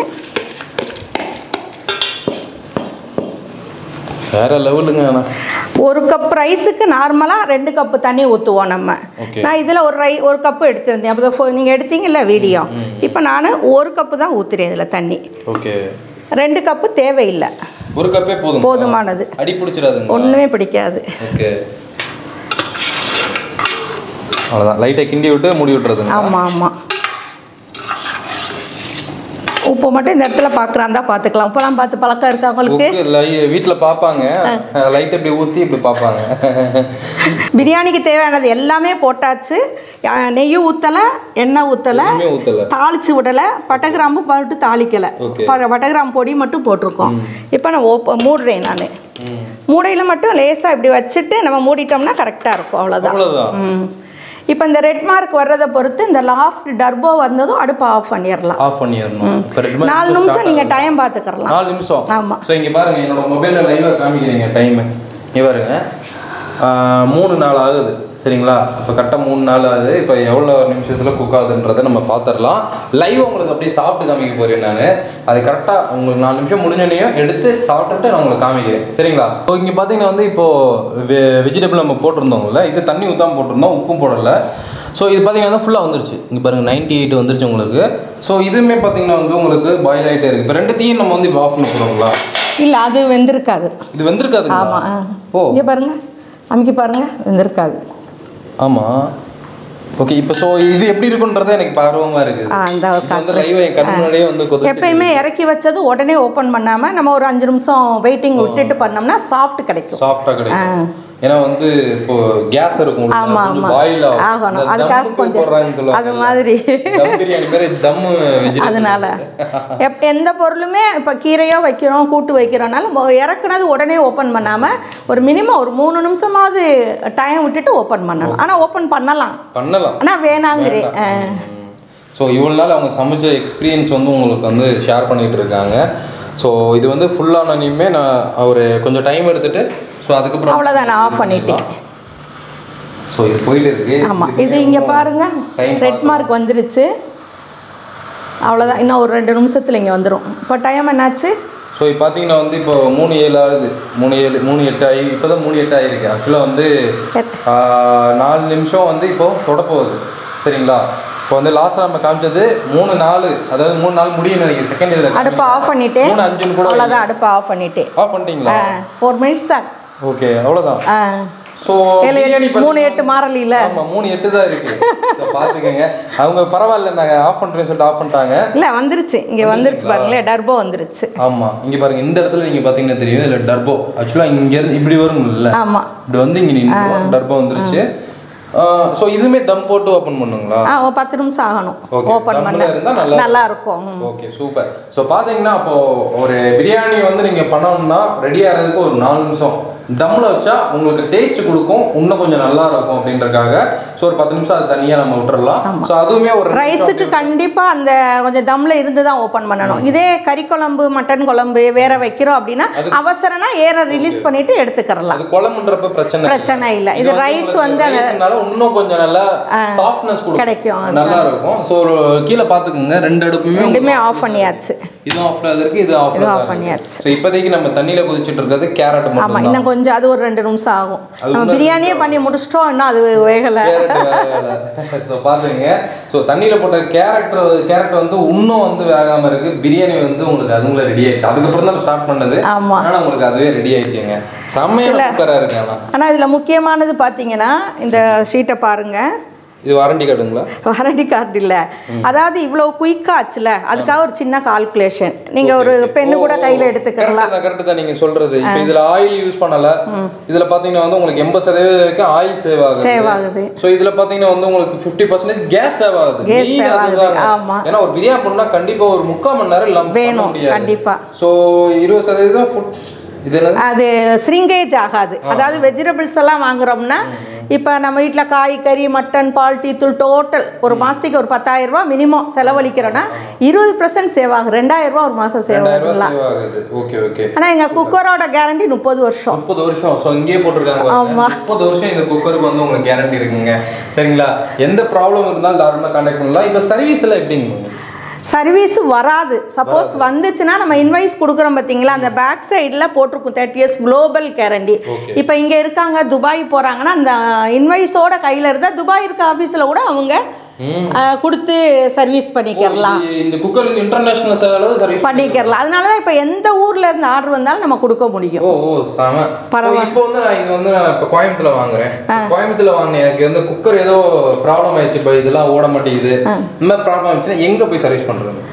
வேற லெவலுங்க ஆனால் ஒரு கப் ரைஸுக்கு நார்மலாக ரெண்டு கப்பு தண்ணி ஊற்றுவோம் நம்ம Okay. நான் இதில் ஒரு ரை ஒரு கப்பு எடுத்திருந்தேன் அப்போ நீங்கள் எடுத்தீங்கல்ல வீடியோ இப்போ நான் ஒரு கப்பு தான் ஊற்றுறேன் இதில் தண்ணி ஓகே ரெண்டு கப்பு தேவையில்லை ஒரு கப்பே போதும் போதுமானது அடி பிடிச்சிடாதுங்க ஒன்றுமே பிடிக்காது ஓகே அவ்வளோதான் லைட்டாக கிண்டி விட்டு மூடி விட்டுறதுங்க ஆமாம் ஆமாம் உப்பு மட்டும் இந்த இடத்துல பார்க்குறாந்தா பார்த்துக்கலாம் உப்பெல்லாம் பார்த்து பழக்கம் இருக்கா உங்களுக்கு உப்பு லை வீட்டில் பார்ப்பாங்க லைட் இப்படி ஊற்றி இப்படி பார்ப்பாங்க பிரியாணிக்கு தேவையானது எல்லாமே போட்டாச்சு அஹ் நெய்யும் ஊற்றலை எண்ணெய் ஊற்றலை எதுவுமே ஊற்றலை தாளிச்சு விடலை பட்டை கிராம்பு போட்டு தாளிக்கலை Okay. ப- பட்டை கிராம்பு பொடி மட்டும் போட்டிருக்கோம் இப்போ நான் ஓப்ப மூடுறேன் நான் ம் மூடையில் மட்டும் லேசாக இப்படி வச்சுட்டு நம்ம மூடிட்டோம்னா கரெக்டாக இருக்கும் அவ்வளோதான் அவ்வளோதான் ம் இப்போ இந்த ரெட் மார்க் வர்றதை பொறுத்து இந்த லாஸ்ட் டர்போ வந்ததும் அடுப்பு ஆஃப் பண்ணிடலாம் ஆஃப் பண்ணிடணும் இப்போ ரெண்டு மணி நாலு நிமிஷம் நீங்கள் டைம் பார்த்துக்கலாம் நாலு நிமிஷம் ஆமா. ஸோ இங்கே பாருங்க என்னோட மொபைலில் லைவாக காமிக்கிறீங்க டைமு இங்கே பாருங்க ஆஹ், மூணு நாள் ஆகுது சரிங்களா இப்போ கரெக்டாக மூணு நாள் ஆகுது இப்போ எவ்வளோ நிமிஷத்தில் குக் ஆகுதுன்றதை நம்ம பார்த்துடலாம் லைவ் உங்களுக்கு அப்படியே சாப்பிட்டு காமிக்க போறேன் நான் அது கரெக்டாக உங்களுக்கு நாலு நிமிஷம் முடிஞ்சோனையும் எடுத்து சாப்பிட்டுட்டு நான் உங்களுக்கு காமிக்கிறேன் சரிங்களா இப்போ இங்கே பார்த்தீங்கன்னா வந்து இப்போது வெஜிடபிள் நம்ம போட்டிருந்தோம்ல இது தண்ணி ஊற்றாம போட்டிருந்தோம் உப்பும் போடலை ஸோ இது பார்த்தீங்கன்னா ஃபுல்லாக வந்துருச்சு இங்கே பாருங்கள் நைன்டி எயிட் வந்துருச்சு உங்களுக்கு ஸோ இதுவுமே பார்த்தீங்கன்னா வந்து உங்களுக்கு பாயில் ஆகிட்டே இருக்குது இப்போ ரெண்டுத்தையும் நம்ம வந்து இப்போ ஆஃப் பண்ண போகிறோங்களா இல்லை அது வெந்திருக்காது இது வெந்திருக்காதுங்களா ஆமாம் ஓ இங்கே பாருங்க அமைக்கி பாருங்க வெந்திருக்காது ஆமாம் ஓகே இப்போ ஸோ இது எப்படி இருக்குன்றது எனக்கு இப்போ ஆர்வமாக இருக்குது ஆ இந்த இப்போ வந்து லைவ் என் கண் முன்னாடியே வந்து கொதிச்சு எப்பயுமே இறக்கி வச்சது உடனே ஓப்பன் பண்ணாமல் நம்ம ஒரு அஞ்சு நிமிஷம் வெயிட்டிங் விட்டுட்டு பண்ணோம்னா சாஃப்ட் கிடைக்கும் சாஃப்டாக கிடைக்கும் ஏன்னா வந்து இப்போ கேஸ் இருக்கும் உள்ள, ஆமா, கொஞ்சம் ஆமா. பாயில் ஆகும் ஆகணும். இந்த அதுக்காக தம்முக்கு கொஞ்சம் போடுறாங்கன்னு சொல்லுவாங்க அது மாதிரி. தம் பிரியாணி பேர் தம்மு வெஜிடபிள் அதனால எப் எந்த பொருளுமே இப்போ கீரையோ வைக்கிறோம் கூட்டு வைக்கிறோம்னால மொ- இறக்குனது உடனே ஓப்பன் பண்ணாமல் ஒரு மினிமம் ஒரு மூணு நிமிஷமாவது டைம் விட்டுட்டு ஓப்பன் பண்ணணும் ஆனால் ஓப்பன் பண்ணலாம் பண்ணலாம் ஆனால் வேணாங்கிறேன் ஆ. ஸோ இவ்வளோ நாள் அவங்க சமைச்ச எக்ஸ்பீரியன்ஸ் வந்து உங்களுக்கு வந்து ஷேர் பண்ணிட்டு இருக்காங்க ஸோ இது வந்து ஃபுல்லானனையுமே நான் ஒரு கொஞ்சம் டைம் எடுத்துட்டு ஸோ அதுக்கப்புறம் அவ்வளோதான் நான் ஆஃப் பண்ணிட்டேன் ஸோ இது போயிட்டு இருக்கு ஆமாம் இது இங்கே பாருங்க Time ரெட் மார்க் வந்துருச்சு அவ்வளோதான் இன்னும் ஒரு ரெண்டு நிமிஷத்தில் இங்கே வந்துடும் இப்போ டைம் என்னாச்சு ஸோ இப்போ பார்த்தீங்கன்னா வந்து இப்போ மூணு ஏழு ஆகுது மூணு ஏழு மூணு எட்டு ஆகி இப்போ தான் மூணு எட்டு ஆகிருக்கு ஆக்சுவலாக வந்து எட்- ஆஹ், நாலு நிமிஷம் வந்து இப்போ தொடப்போகுது சரிங்களா இப்போ வந்து லாஸ்ட்டாக நம்ம காமிச்சது மூணு நாலு அதாவது மூணு நாள் முடியும் நினைக்கிறேன் செகண்ட் இதில் அடுப்பை ஆஃப் பண்ணிட்டேன் மூணு அஞ்சுன்னு கூட அவ்வளோதான் அடுப்பை ஆஃப் பண்ணிட்டேன் ஆஃப் பண்ணிட்டீங்களா ஃபோர் மினிட்ஸ் தான் ஓகே அவ்வளோதான் ஆ. ஸோ ஏழு எட்டு மூணு எட்டு மாறலில்ல ஆமாம் மூணு எட்டு தான் இருக்கு ஸோ பார்த்துக்கோங்க அவங்க பரவாயில்ல நாங்கள் ஆஃப் பண்ணுறேன்னு சொல்லிட்டு ஆஃப் பண்ணிட்டாங்க இல்லை வந்துருச்சு இங்கே வந்துருச்சு பாருங்களேன் டர்போ வந்துருச்சு ஆமாம் இங்கே பாருங்க இந்த இடத்துல நீங்கள் பார்த்தீங்கன்னா தெரியும் இதில் டர்போ ஆக்சுவலாக இங்கேருந்து இப்படி வரும்ல ஆமாம் இப்படி வந்து இங்கே நின்று டர்போ வந்துருச்சு ஸோ இதுவுமே தம் போட்டு ஓப்பன் பண்ணுங்களா ஆ ஒரு பத்து நிமிஷம் ஆகணும் ஓகே ஓப்பன் தம்ல பண்ண இருந்தால் நல்லா நல்லா இருக்கும் ம். ஓகே சூப்பர் ஸோ பார்த்தீங்கன்னா அப்போ ஒரு பிரியாணி வந்து நீங்கள் பண்ணணும்னா ரெடி ஆகிறதுக்கு ஒரு நாலு நிமிஷம் தம்மில் வச்சா உங்களுக்கு டேஸ்ட் கொடுக்கும் இன்னும் கொஞ்சம் நல்லா இருக்கும் அப்படின்றக்காக ஸோ ஒரு பத்து நிமிஷம் அது தனியாக நம்ம விட்டுறலாம் ஸோ அதுவுமே ஒரு ரெண்டு நிமிஷம் ரைஸுக்கு கண்டிப்பாக அந்த கொஞ்சம் தம்மில் இருந்து தான் ஓப்பன் பண்ணணும் இதே கறி குழம்பு மட்டன் குழம்பு வேற வைக்கிறோம் அப்படின்னா அவசரம்னா ஏற ரிலீஸ் பண்ணிட்டு எடுத்துக்கிறலாம் அது குழம்புன்றப்ப பிரச்சனை பிரச்சனை இல்லை இது ரைஸ் வந்து அந்த ரைஸ்னால இன்னும் கொஞ்சம் நல்லா சாஃப்ட்னஸ் கிடைக்கும், நல்லா இருக்கும் ஸோ கீழே பார்த்துக்குங்க ரெண்டு அடுப்புமே ரெண்டுமே ஆஃப் பண்ணியாச்சு இது ஆஃப்ல இருக்கு இது ஆஃப்ல இது off பண்ணியாச்சு. ஸோ இப்போதைக்கு நம்ம தண்ணியில கொதிச்சுட்டு இருக்கிறது கேரட் ஆமாம் மட்டும் இன்னும் கொஞ்சம் அது ஒரு ரெண்டு நிமிஷம் ஆகும் நம்ம பிரியாணியே பண்ணி முடிச்சிட்டோம் இன்னும் அது வேகலை ஸோ பார்த்துங்க ஸோ தண்ணியில் போட்ட கேரட் கேரட் வந்து இன்னும் வந்து வேகாம இருக்கு பிரியாணி வந்து உங்களுக்கு அதுங்கள ரெடி ஆயிடுச்சு அதுக்கப்புறம் தான் ஸ்டார்ட் பண்ணது ஆமா. ஆனால் உங்களுக்கு அதுவே ரெடி ஆயிடுச்சுங்க செம்மையான குக்கராக இருக்கு ஆனால் ஆனால் இதில் முக்கியமானது பார்த்தீங்கன்னா இந்த ஷீட்டை பாருங்கள் இது வாரண்டி கார்டுங்களா வாரண்டி கார்டு இல்லை அதாவது இவ்வளோ குயிக்காக ஆச்சுல அதுக்காக ஒரு சின்ன கால்குலேஷன் நீங்கள் ஒரு பெண்ணு கூட கையில் எடுத்துக்கலாம் கரெக்ட் தான் கரெக்ட் தான் நீங்க சொல்றது இப்போ இதுல ஆயில் யூஸ் பண்ணல இதுல பாத்தீங்கன்னா வந்து உங்களுக்கு எண்பது சதவீதம் வரைக்கும் ஆயில் சேவ் ஆகுது சேவ் ஆகுது ஸோ இதுல பாத்தீங்கன்னா வந்து உங்களுக்கு ஃபிஃப்டி பர்சன்டேஜ் கேஸ் சேவ் ஆகுது Gas Main save ஆகுது, அதுதாங்க. ஆமா. ஏன்னா ஒரு பிரியாணி பண்ணா கண்டிப்பா ஒரு முக்கால் மணி நேரம் இல்லாம பண்ண வேணும், முடியாது கண்டிப்பா. ஸோ இருபது சதவீதம் ஃபுட் இது என்னது அது ஸ்ரிங்கேஜ் ஆகாது அதாவது வெஜிடபிள்ஸ் எல்லாம் வாங்குறோம்னா இப்போ நம்ம வீட்டில் காய் கறி மட்டன் பால் டீ தூள் டோட்டல் ஒரு மாதத்துக்கு ஒரு பத்தாயிரம் ரூபாய் மினிமம் செலவழிக்கிறோன்னா இருபது பர்சன்ட் சேவ் ஆகும் ரெண்டாயிரம் ரூபாய் ஒரு மாதம் சேவ் ரெண்டாயிரம் ஆகுங்களா ரூபாய் சேவ் ஆகுது ஓகே ஓகே ஆனால் எங்கள் குக்கரோட கேரண்டி முப்பது வருஷம் முப்பது வருஷம் ஸோ இங்கேயே போட்டிருக்காங்க பாருங்க. முப்பது வருஷம் இந்த குக்கருக்கு வந்து உங்களுக்கு கேரண்டி இருக்குங்க சரிங்களா எந்த ப்ராப்ளம் இருந்தாலும் தாராளமாக கான்டாக்ட் பண்ணலாம் இப்போ சர்வீஸ் எல்லாம் எப்படிங்க சர்வீஸ் வராது சப்போஸ் வந்துச்சுன்னா நம்ம இன்வாய்ஸ் கொடுக்குறோம் பார்த்தீங்களா அந்த பேக் சைடில் போட்டிருக்கும் thirty years global guarantee Okay. இப்போ இங்கே இருக்காங்க துபாய் போகிறாங்கன்னா அந்த இன்வாய்ஸோட கையில் இருந்தால் துபாய் இருக்க ஆஃபீஸில் கூட அவங்க அஹ், கொடுத்து சர்வீஸ் பண்ணிக்கிறலாம் இது- இந்த குக்கர் இன்டர்நேஷனல் செலவு சர்வீஸ் பண்ணிக்கிறலாம் அதனால தான் இப்போ எந்த ஊரில் இருந்து ஆர்டர் வந்தாலும் நம்ம கொடுக்க முடியும் ஓ ஓ செம பரவாயில்ல. இப்போ வந்து நான் இது வந்து நான் இப்போ கோயம்புத்தூர்ல வாங்குறேன் கோயம்புத்தூர்ல வாங்கினேன் எனக்கு வந்து குக்கர் ஏதோ ப்ராப்ளம் ஆயிடுச்சு இப்போ இதெல்லாம் ஓட மாட்டேங்குது இந்த மாதிரி ப்ராப்ளம் ஆயிடுச்சுன்னா எங்க போய் சர்வீஸ் பண்றது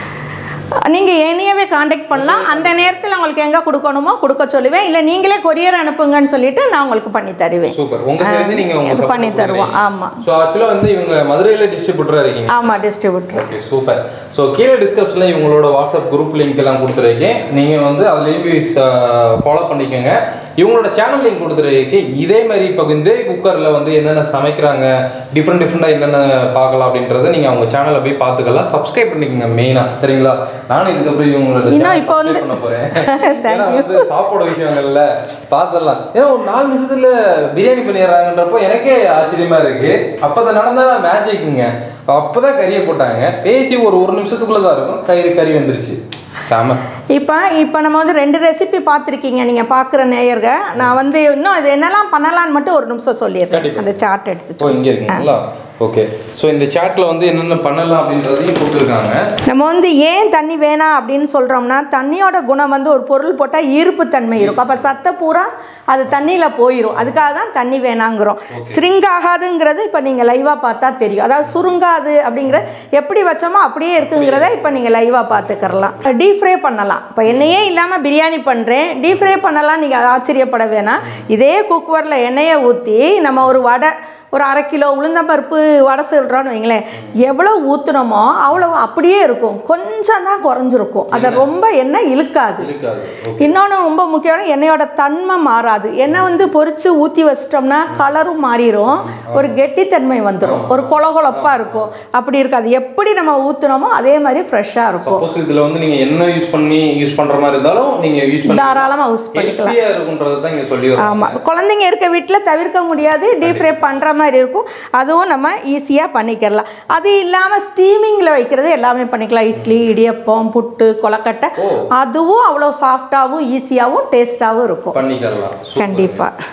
நீங்கள் என்னையவே காண்டாக்ட் பண்ணலாம் அந்த நேரத்தில் உங்களுக்கு எங்கே கொடுக்கணுமோ கொடுக்க சொல்லுவேன் இல்லை நீங்களே கொரியர் அனுப்புங்கன்னு சொல்லிட்டு நான் உங்களுக்கு பண்ணி தருவேன் சூப்பர் உங்க சைடு நீங்க உங்க இது பண்ணி தருவோம் ஆமாம் ஸோ ஆக்சுவலாக வந்து இவங்க மதுரையில டிஸ்ட்ரிபியூட்டரா இருக்கீங்க ஆமாம் டிஸ்ட்ரிபியூட்டர் ஓகே சூப்பர் ஸோ கீழே டிஸ்கிரிப்ஷனில் இவங்களோட வாட்ஸ்அப் குரூப் லிங்க் எல்லாம் கொடுத்துருக்கேன் நீங்கள் வந்து அதுலேயும் போய் ஃபாலோ பண்ணிக்கோங்க இவங்களோட சேனல் லிங்க் கொடுத்துருக்கேன் இதே மாதிரி இப்போ இதே குக்கரில் வந்து என்னென்ன சமைக்கிறாங்க டிஃப்ரெண்ட் டிஃப்ரெண்ட்டாக என்னென்ன பார்க்கலாம் அப்படின்றத நீங்கள் அவங்க சேனலை போய் பார்த்துக்கலாம் சப்ஸ்கிரைப் பண்ணிக்கோங்க மெயினாக சரிங்களா நானும் இதுக்கப்புறம் இவங்களோட இன்னும் channel இப்போ வந்து- subscribe பண்ண போகிறேன் ஏன்னா வந்து சாப்பாடு விஷயங்கள்ல பார்த்துடலாம் ஏன்னா ஒரு நாலு நிமிஷத்துல பிரியாணி பண்ணிடுறாங்கன்றப்போ எனக்கே ஆச்சரியமா இருக்கு அப்போ நடந்தா மேஜிக்குங்க அப்பதான் கறியை போட்டாங்க பேசி ஒரு ஒரு நிமிஷத்துக்குள்ள தான் இருக்கும் கறி கறி வந்துருச்சு செம இப்போ இப்போ நம்ம வந்து ரெண்டு ரெசிபி பார்த்துருக்கீங்க நீங்கள் பார்க்குற நேயர்க நான் வந்து இன்னும் இது என்னெல்லாம் பண்ணலான்னு மட்டும் ஒரு நிமிஷம் சொல்லிடுறேன் கண்டிப்பா. அந்த சார்ட் எடுத்து ஓ இங்கே இருக்குங்களா ஓகே ஸோ இந்த சாட்ல வந்து என்னென்ன பண்ணலாம் அப்படின்றதையும் கொடுத்துருக்காங்க நம்ம வந்து ஏன் தண்ணி வேணாம் அப்படின்னு சொல்கிறோம்னா தண்ணியோட குணம் வந்து ஒரு பொருள் போட்டால் ஈர்ப்புத்தன்மை இருக்கும் அப்போ சத்த பூரா அது தண்ணியில் போயிடும் அதுக்காக தான் தண்ணி வேணாங்கிறோம் ஸ்ரிங் ஆகாதுங்கிறது இப்போ நீங்கள் லைவாக பார்த்தா தெரியும் அதாவது சுருங்காது அப்படிங்கிறது எப்படி வச்சோமோ அப்படியே இருக்குங்கிறத இப்போ நீங்கள் லைவாக பார்த்துக்கிறலாம் டீப் ஃப்ரை பண்ணலாம் இப்போ எண்ணெயே இல்லாமல் பிரியாணி பண்ணுறேன் டீப் ஃப்ரை பண்ணலாம் நீங்கள் ஆச்சரியப்பட வேணாம் இதே குக்கரில் எண்ணெயை ஊற்றி நம்ம ஒரு வடை ஒரு அரை கிலோ உளுந்தம்பருப்பு வடை சொல்கிறோன்னு வைங்களேன் எவ்வளோ ஊற்றுனோமோ அவ்வளோ அப்படியே இருக்கும் கொஞ்சம் தான் குறைஞ்சிருக்கும் அதை ரொம்ப எண்ணெய் இழுக்காது இருக்காது இன்னொன்று ரொம்ப முக்கியமான எண்ணெயோட தன்மை மாறாது எண்ணெய் வந்து பொரிச்சு ஊற்றி வச்சிட்டோம்னா கலரும் மாறிடும் ஒரு கெட்டித்தன்மை வந்துடும் ஒரு கொலகொலப்பாக இருக்கும் அப்படி இருக்காது எப்படி நம்ம ஊற்றுனோமோ அதே மாதிரி ஃப்ரெஷ்ஷாக இருக்கும் சப்போஸ் இதுல வந்து நீங்க என்ன யூஸ் பண்ணி யூஸ் பண்ற மாதிரி இருந்தாலும் நீங்க யூஸ் பண்ணி தாராளமாக யூஸ் பண்ணிக்கலாம் ஹெல்த்தியா இருக்குன்றது தான் இங்க சொல்லி வரோம் ஆமாம் குழந்தைங்க இருக்க வீட்டில் தவிர்க்க முடியாது டீப் ஃப்ரை பண்ணுற மாதிரி இருக்கும் அதுவும் நம்ம ஈஸியாக பண்ணிக்கிறலாம் அது இல்லாமல் ஸ்டீமிங்கில் வைக்கிறது எல்லாமே பண்ணிக்கலாம் இட்லி இடியப்பம் புட்டு கொலக்கட்டை அதுவும் அவ்வளோ சாஃப்டாகவும் ஈஸியாகவும் டேஸ்ட்டாகவும் இருக்கும் பண்ணிக்கலாம் கண்டிப்பாக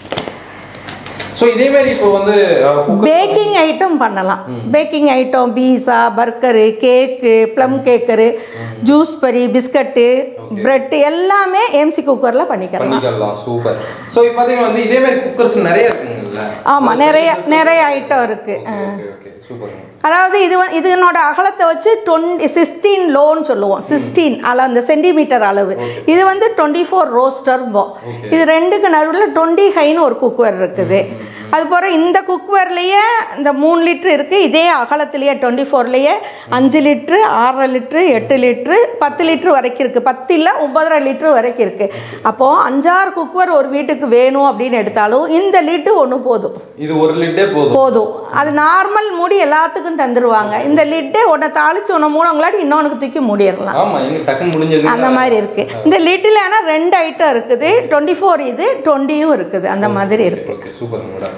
ஸோ இதே மாதிரி இப்போ வந்து அஹ், குக்கர் பேக்கிங் ஐட்டம் பண்ணலாம் baking item pizza burger cake plum கேக்கரு ஜூஸ் பரி பிஸ்கட்டு பிரெட் எல்லாமே எம்சி குக்கரில் பண்ணிக்கலாம் பண்ணிக்கலாம் சூப்பர் ஸோ இப்போ பார்த்தீங்கன்னா வந்து இதே மாதிரி குக்கர்ஸ் நிறைய இருக்குங்கல்ல ஆமாம் நிறைய நிறைய ஐட்டம் இருக்குது ஓகே ஓகே சூப்பர் அதாவது இது வந்து இதனோட அகலத்தை வச்சு டுவெண்ட்டி சிக்ஸ்டீன் லோன்னு சொல்லுவோம் சிக்ஸ்டீன் அளவு அந்த சென்டிமீட்டர் அளவு இது வந்து டுவெண்ட்டி ஃபோர் ரோஸ்டர்ம்போம் இது ரெண்டுக்கு நடுவில் டுவெண்ட்டி ஹைன்னு ஒரு குக்வேர் இருக்குது அது போல இந்த குக்வேர்லேயே இந்த மூணு லிட்ரு இருக்குது இதே அகலத்துலேயே டுவெண்ட்டி ஃபோர்லேயே அஞ்சு லிட்ரு ஆறரை லிட்ரு எட்டு லிட்ரு பத்து லிட்ரு வரைக்கும் இருக்குது பத்து இல்லை ஒன்பதரை லிட்ரு வரைக்கும் இருக்குது அப்போது அஞ்சாறு குக்வேர் ஒரு வீட்டுக்கு வேணும் அப்படின்னு எடுத்தாலும் இந்த லிட்டு ஒன்று போதும் இது ஒரு லிட்டே போதும் போதும் அது நார்மல் மூடி எல்லாத்துக்கும் தந்துருவாங்க இந்த லிட்டே ஒன்றை தாளிச்சு ஒன்று மூணவங்களாட்டி இன்னொன்றுக்கு தூக்கி மூடிடலாம் ஆமா எங்க டக்குன்னு முடிஞ்சது அந்த மாதிரி இருக்கு இந்த லிட்டில் ஆனால் ரெண்டு ஐட்டம் இருக்குது டுவெண்ட்டி ஃபோர் இது டுவெண்ட்டியும் இருக்குது அந்த மாதிரி இருக்கு ஓகே சூப்பர் மேடம்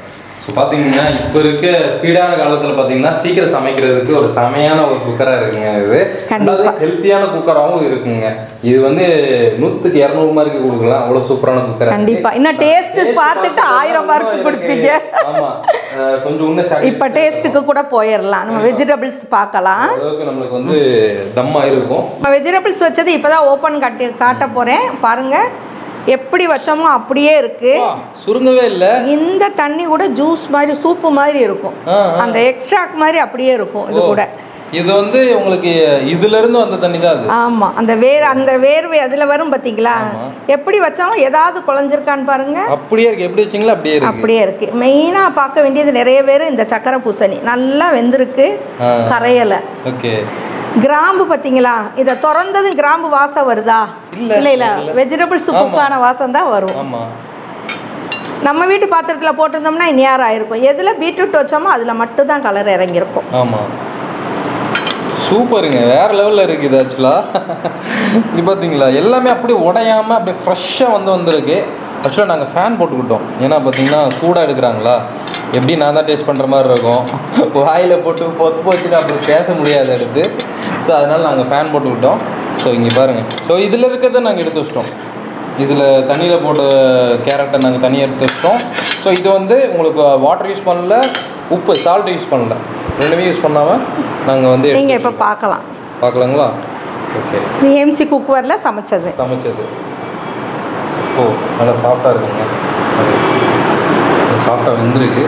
ஸோ பார்த்தீங்கன்னா இப்போ இருக்க ஸ்பீடான காலத்தில் பார்த்தீங்கன்னா சீக்கிரம் சமைக்கிறதுக்கு ஒரு செமையான ஒரு குக்கராக இருக்குங்க இது கண்டிப்பா. ஹெல்த்தியான குக்கராகவும் இருக்குங்க இது வந்து நூற்றுக்கு இரநூறு மார்க்கு கொடுக்கலாம் அவ்வளோ சூப்பரான குக்கர் கண்டிப்பா. இன்னும் taste பார்த்துட்டு ஆயிரம் mark கொடுப்பீங்க. ஆமாம் கொஞ்சம் இன்னும் satisfy இப்போ டேஸ்ட்டுக்கு கூட போயிடலாம் நம்ம வெஜிடபிள்ஸ் பார்க்கலாம் அளவுக்கு நம்மளுக்கு வந்து தம்மா இருக்கும் நம்ம வெஜிடபிள்ஸ் வச்சது இப்போ தான் ஓப்பன் காட்டி காட்ட போகிறேன் பாருங்கள் எப்படி வச்சோமோ அப்படியே இருக்குது வா, சுருங்கவே இல்லை இந்த தண்ணி கூட ஜூஸ் மாதிரி சூப்பு மாதிரி இருக்கும் ஆ, அந்த எக்ஸ்ட்ராக் மாதிரி அப்படியே இருக்கும் இது கூட இது வந்து உங்களுக்கு இதுல இருந்து வந்த தண்ணி தான் அது ஆமாம் அந்த வேர் அந்த வேர்வை அதில் வரும் பார்த்தீங்களா எப்படி வச்சாலும் ஏதாவது குழஞ்சிருக்கான்னு பாருங்க அப்படியே இருக்கு எப்படி வச்சீங்களா அப்படியே இருக்கு அப்படியே இருக்கு மெயினாக பார்க்க வேண்டியது நிறைய பேர் இந்த சக்கரை பூசணி நல்லா வெந்திருக்கு ஆ. கரையலை ஓகே கிராம்பு பார்த்தீங்களா இதை திறந்ததும் கிராம்பு வாசம் வருதா இல்ல, இல்லை இல்லை வெஜிடபிள்ஸ் குக்கான வாசம் தான் வரும் ஆமா நம்ம வீட்டு பாத்திரத்தில் போட்டிருந்தோம்னா இனியாரம் ஆயிருக்கும் எதில் பீட்ரூட் வச்சோமோ அதில் மட்டும்தான் கலர் இறங்கியிருக்கும் ஆமா சூப்பருங்க வேற லெவல்ல இருக்கு இது ஆக்சுவலா இது பாத்தீங்களா எல்லாமே அப்படியே உடையாம அப்படியே ஃப்ரெஷ்ஷாக வந்து வந்திருக்கு ஆக்சுவலாக நாங்கள் ஃபேன் போட்டுக்கிட்டோம் ஏன்னா பார்த்தீங்கன்னா சூடாக எடுக்கிறாங்களா எப்படி நான் தான் டேஸ்ட் பண்ணுற மாதிரி இருக்கும் வாயில் போட்டு பொத்து போச்சுன்னா அப்படி பேச முடியாது எடுத்து ஸோ அதனால் நாங்கள் ஃபேன் போட்டுக்கிட்டோம் ஸோ இங்கே பாருங்கள் ஸோ இதில் இருக்கிறத நாங்கள் எடுத்து வச்சிட்டோம் இதில் தண்ணியில் போட்ட கேரட்டை நாங்கள் தனியாக எடுத்து வச்சிட்டோம் ஸோ இது வந்து உங்களுக்கு வாட்டர் யூஸ் பண்ணல உப்பு சால்ட் யூஸ் பண்ணல ரெண்டுமே யூஸ் பண்ணாமல் நாங்கள் வந்து எடுத்து நீங்கள் இப்போ பார்க்கலாம் பார்க்கலாங்களா ஓகே இது எம்சி குக்வரில் சமைச்சது சமைச்சது ஓ நல்லா சாஃப்டாக இருக்குங்க சாஃப்டாக வெந்திருக்கு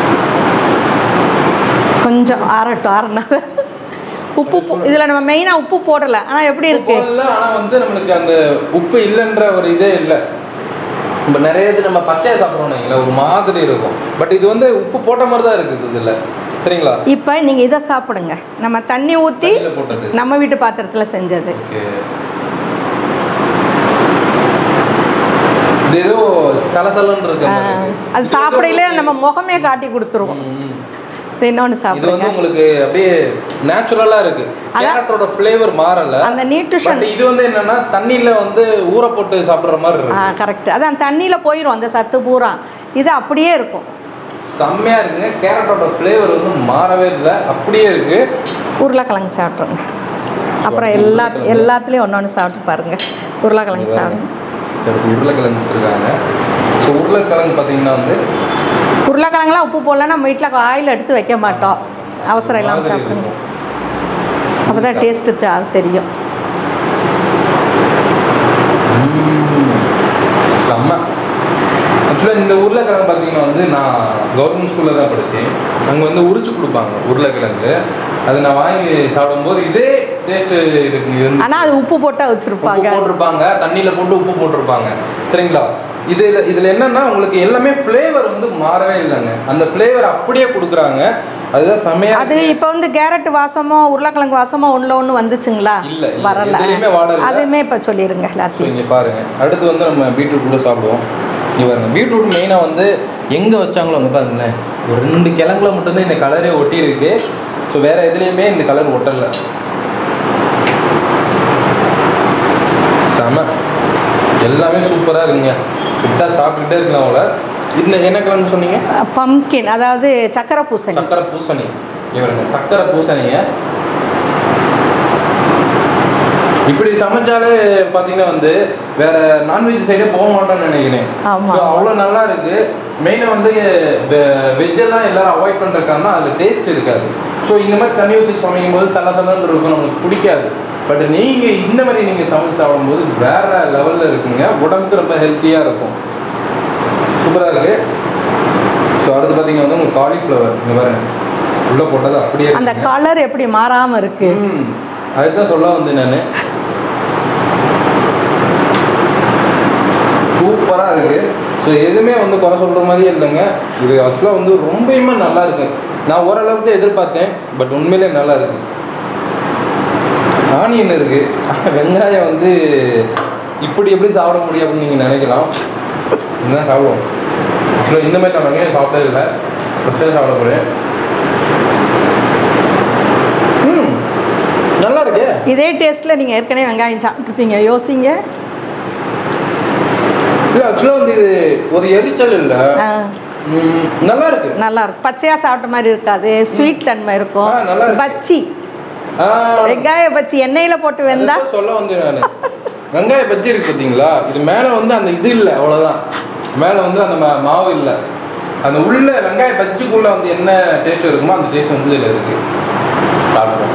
கொஞ்சம் ஆறட்டும் ஆறுனா உப்பு இதில் நம்ம மெயினாக உப்பு போடலை ஆனால் எப்படி இருக்கு இல்லை ஆனால் வந்து நம்மளுக்கு அந்த உப்பு இல்லைன்ற ஒரு இதே இல்லை இப்போ நிறைய இது நம்ம பச்சையாக சாப்பிட்றோம் வைங்களேன், ஒரு மாதிரி இருக்கும் பட் இது வந்து உப்பு போட்ட மாதிரி தான் இருக்குது இதில் சரிங்களா இப்போ நீங்கள் இதை சாப்பிடுங்க நம்ம தண்ணி ஊற்றி தண்ணியில போட்டது நம்ம வீட்டு பாத்திரத்தில் செஞ்சது ஓகே இது ஏதோ சலசலன்னு இருக்க மாதிரி இருக்கு. அது சாப்பிடையில நம்ம முகமே காட்டி கொடுத்துருவோம் ம். இது இன்னொன்று இது சாப்பிடுங்க வந்து உங்களுக்கு அப்படியே நேச்சுரலா இருக்கு கேரட்டோட ஃப்ளேவர் மாறல அந்த நியூட்ரிஷன் பட் இது வந்து என்னன்னா தண்ணியில வந்து ஊற போட்டு சாப்பிடுற மாதிரி இருக்கு ஆ கரெக்ட் அதான் தண்ணியில் போயிடும் அந்த சத்து பூரா இது அப்படியே இருக்கும் செம்மையா இருக்குங்க கேரட்டோட ஃப்ளேவர் வந்து மாறவே இல்லை அப்படியே இருக்கு உருளைக்கிழங்கு சாப்பிட்ருங்க அப்புறம் எல்லா எல்லாத்துலேயும் ஒன்று ஒன்று சாப்பிட்டு பாருங்க உருளைக்கிழங்கு சாப்பிடுங்க சரி உருளைக்கிழங்கு கொடுத்துருக்காங்க ஸோ உருளைக்கிழங்கு பார்த்தீங்கன்னா வந்து உருளைக்கிழங்குலாம் உப்பு போடலாம் நம்ம வீட்டில் ஆயில் எடுத்து வைக்க மாட்டோம் அவசரம் இல்லாமல் மாதிரி சாப்பிடுங்க இருக்கும். அப்போ தான் டேஸ்ட்டு தெரியும் செம்ம ஆக்சுவலாக இந்த உருளைக்கிழங்கு பார்த்தீங்கன்னா வந்து நான் கவர்மெண்ட் ஸ்கூலில் தான் படித்தேன் அங்கே வந்து உரிச்சு கொடுப்பாங்க உருளைக்கிழங்கு அது நான் வாங்கி சாப்பிடும்போது இதே டேஸ்ட்டு இருக்கு இருந்து ஆனால் அது உப்பு போட்டால் உப்பு வச்சுருப்பாங்க போட்டிருப்பாங்க தண்ணியில் போட்டு உப்பு போட்டிருப்பாங்க சரிங்களா இதில் இதில் என்னன்னா உங்களுக்கு எல்லாமே ஃப்ளேவர் வந்து மாறவே இல்லைங்க அந்த ஃப்ளேவர் அப்படியே கொடுக்குறாங்க அதுதான் செமையா அது இப்போ வந்து கேரட் வாசமோ உருளைக்கிழங்கு வாசமோ ஒன்றில் ஒன்று வந்துச்சுங்களா இல்ல, இல்ல. வரல எதுலயுமே வாடை இல்ல. அதுவுமே இப்போ சொல்லிடுங்க ஸோ எல்லாத்தையும் இங்கே பாருங்க அடுத்து வந்து நம்ம பீட்ரூட் கூட சாப்பிடுவோம் இங்கே பாருங்க பீட்ரூட் மெயினாக வந்து எங்கே வச்சாங்களோ அங்கே பாருங்களேன் ஒரு ரெண்டு கிழங்குல மட்டும்தான் இந்த கலரே ஒட்டி இருக்கு ஸோ வேற எதுலேயுமே இந்த கலர் ஒட்டலை செம எல்லாமே சூப்பராக இருக்குங்க விட்டா சாப்பிட்டுக்கிட்டே இருக்கலாம் அவங்கள இந்த என்ன கிழங்கு சொன்னீங்க பம்கின் அதாவது சக்கரை பூசணி சக்கரை பூசணி இவருங்க சக்கரை பூசணிங்க இப்படி சமைச்சாலே பார்த்தீங்கன்னா வந்து வேற நான்வெஜ் சைடே போக மாட்டோம்னு நினைக்கிறேன் ஆமா. ஸோ அவ்வளோ நல்லா இருக்கு மெயினாக வந்து வெஜ்ஜெல்லாம் எல்லாரும் அவாய்ட் பண்ணுறதுக்கான அதில் டேஸ்ட் இருக்காது ஸோ இந்த மாதிரி தண்ணி ஊற்றி சமைக்கும் போது சல சலன்னு இருக்கும் நம்மளுக்கு பிடிக்காது பட் நீங்கள் இந்த மாதிரி நீங்கள் சமைச்சு சாப்பிடும்போது வேற லெவலில் இருக்குங்க உடம்புக்கு ரொம்ப ஹெல்த்தியாக இருக்கும் சூப்பராக இருக்கு ஸோ அடுத்து பார்த்தீங்கன்னா வந்து உங்களுக்கு காலிஃப்ளவர் இங்கே பாருங்க உள்ளே போட்டது அப்படியே அந்த இருக்குங்க. கலர் எப்படி மாறாமல் இருக்கு ம் அதுதான் சொல்ல வந்தேன் நான் சூப்பராக இருக்கு ஸோ எதுவுமே வந்து குறை சொல்கிற மாதிரியே இல்லைங்க இது ஆக்சுவலாக வந்து ரொம்பயுமே நல்லா இருக்கு நான் ஓரளவுக்கு தான் எதிர்பார்த்தேன் பட் உண்மையிலே நல்லா இருக்கு ஆனியன் இருக்கு வெங்காயம் வந்து இப்படி எப்படி சாப்பிட முடியும் அப்படின்னு நீங்கள் நினைக்கலாம் இதுதான் சாப்பிடுவோம் ஆக்சுவலாக இந்த மாதிரி நான் வெங்காயம் சாப்பிட்டது இல்லை ஃபஸ்ட்டாக சாப்பிட போகிறேன் ம் நல்லா இருக்கே இதே டேஸ்ட்டில் நீங்கள் ஏற்கனவே வெங்காயம் சாப்பிட்ருப்பீங்க யோசிங்க இல்லை ஆக்சுவலாக வந்து இது ஒரு எரிச்சல் இல்லை ஆ, ம், நல்லா இருக்கு நல்லா இருக்கும் பச்சையாக சாப்பிட்ட மாதிரி இருக்காது ஸ்வீட் தன்மை இருக்கும் ஆ, நல்லா இருக்கு. பச்சி ஆ, வெங்காய பச்சி எண்ணெயில் போட்டு வெந்தா அதான் சொல்ல வந்தேன் நான் வெங்காய பஜ்ஜி இருக்கு பார்த்தீங்களா இது மேலே வந்து அந்த இது இல்லை அவ்வளோதான் மேலே வந்து அந்த மா- மாவு இல்லை அந்த உள்ள வெங்காய பஜ்ஜிக்குள்ள வந்து என்ன டேஸ்ட் இருக்குமோ அந்த டேஸ்ட் வந்து இதில் இருக்கு சாப்பிடுவோம்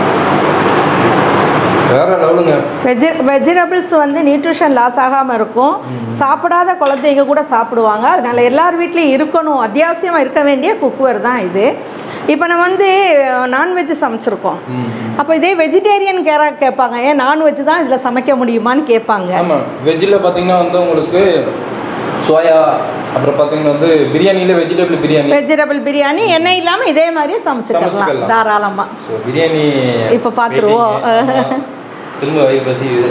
வேற லெவலுங்க வெஜி வெஜிடபிள்ஸ் வந்து நியூட்ரிஷன் லாஸ் ஆகாமல் இருக்கும் சாப்பிடாத குழந்தைங்க கூட சாப்பிடுவாங்க அதனால எல்லார் வீட்லேயும் இருக்கணும் அத்தியாவசியமாக இருக்க வேண்டிய குக்குவர் தான் இது இப்போ நம்ம வந்து நான்வெஜ் சமைச்சிருக்கோம் அப்போ இதே வெஜிடேரியன் கேரா கேட்பாங்க ஏன் நான்வெஜ் தான் இதில் சமைக்க முடியுமான்னு கேட்பாங்க ஆமாம் வெஜ்ஜில் பார்த்தீங்கன்னா வந்து உங்களுக்கு சோயா அப்புறம் பார்த்தீங்கன்னா வந்து பிரியாணியில் வெஜிடபிள் பிரியாணி வெஜிடபிள் பிரியாணி எண்ணெய் இல்லாமல் இதே மாதிரியே சமைச்சுக்கலாம் சமைச்சுக்கலாம். தாராளமாக ஸோ பிரியாணி இப்ப பார்த்துருவோம். waiting. ஆமா. திரும்ப வயிறு பசிக்குது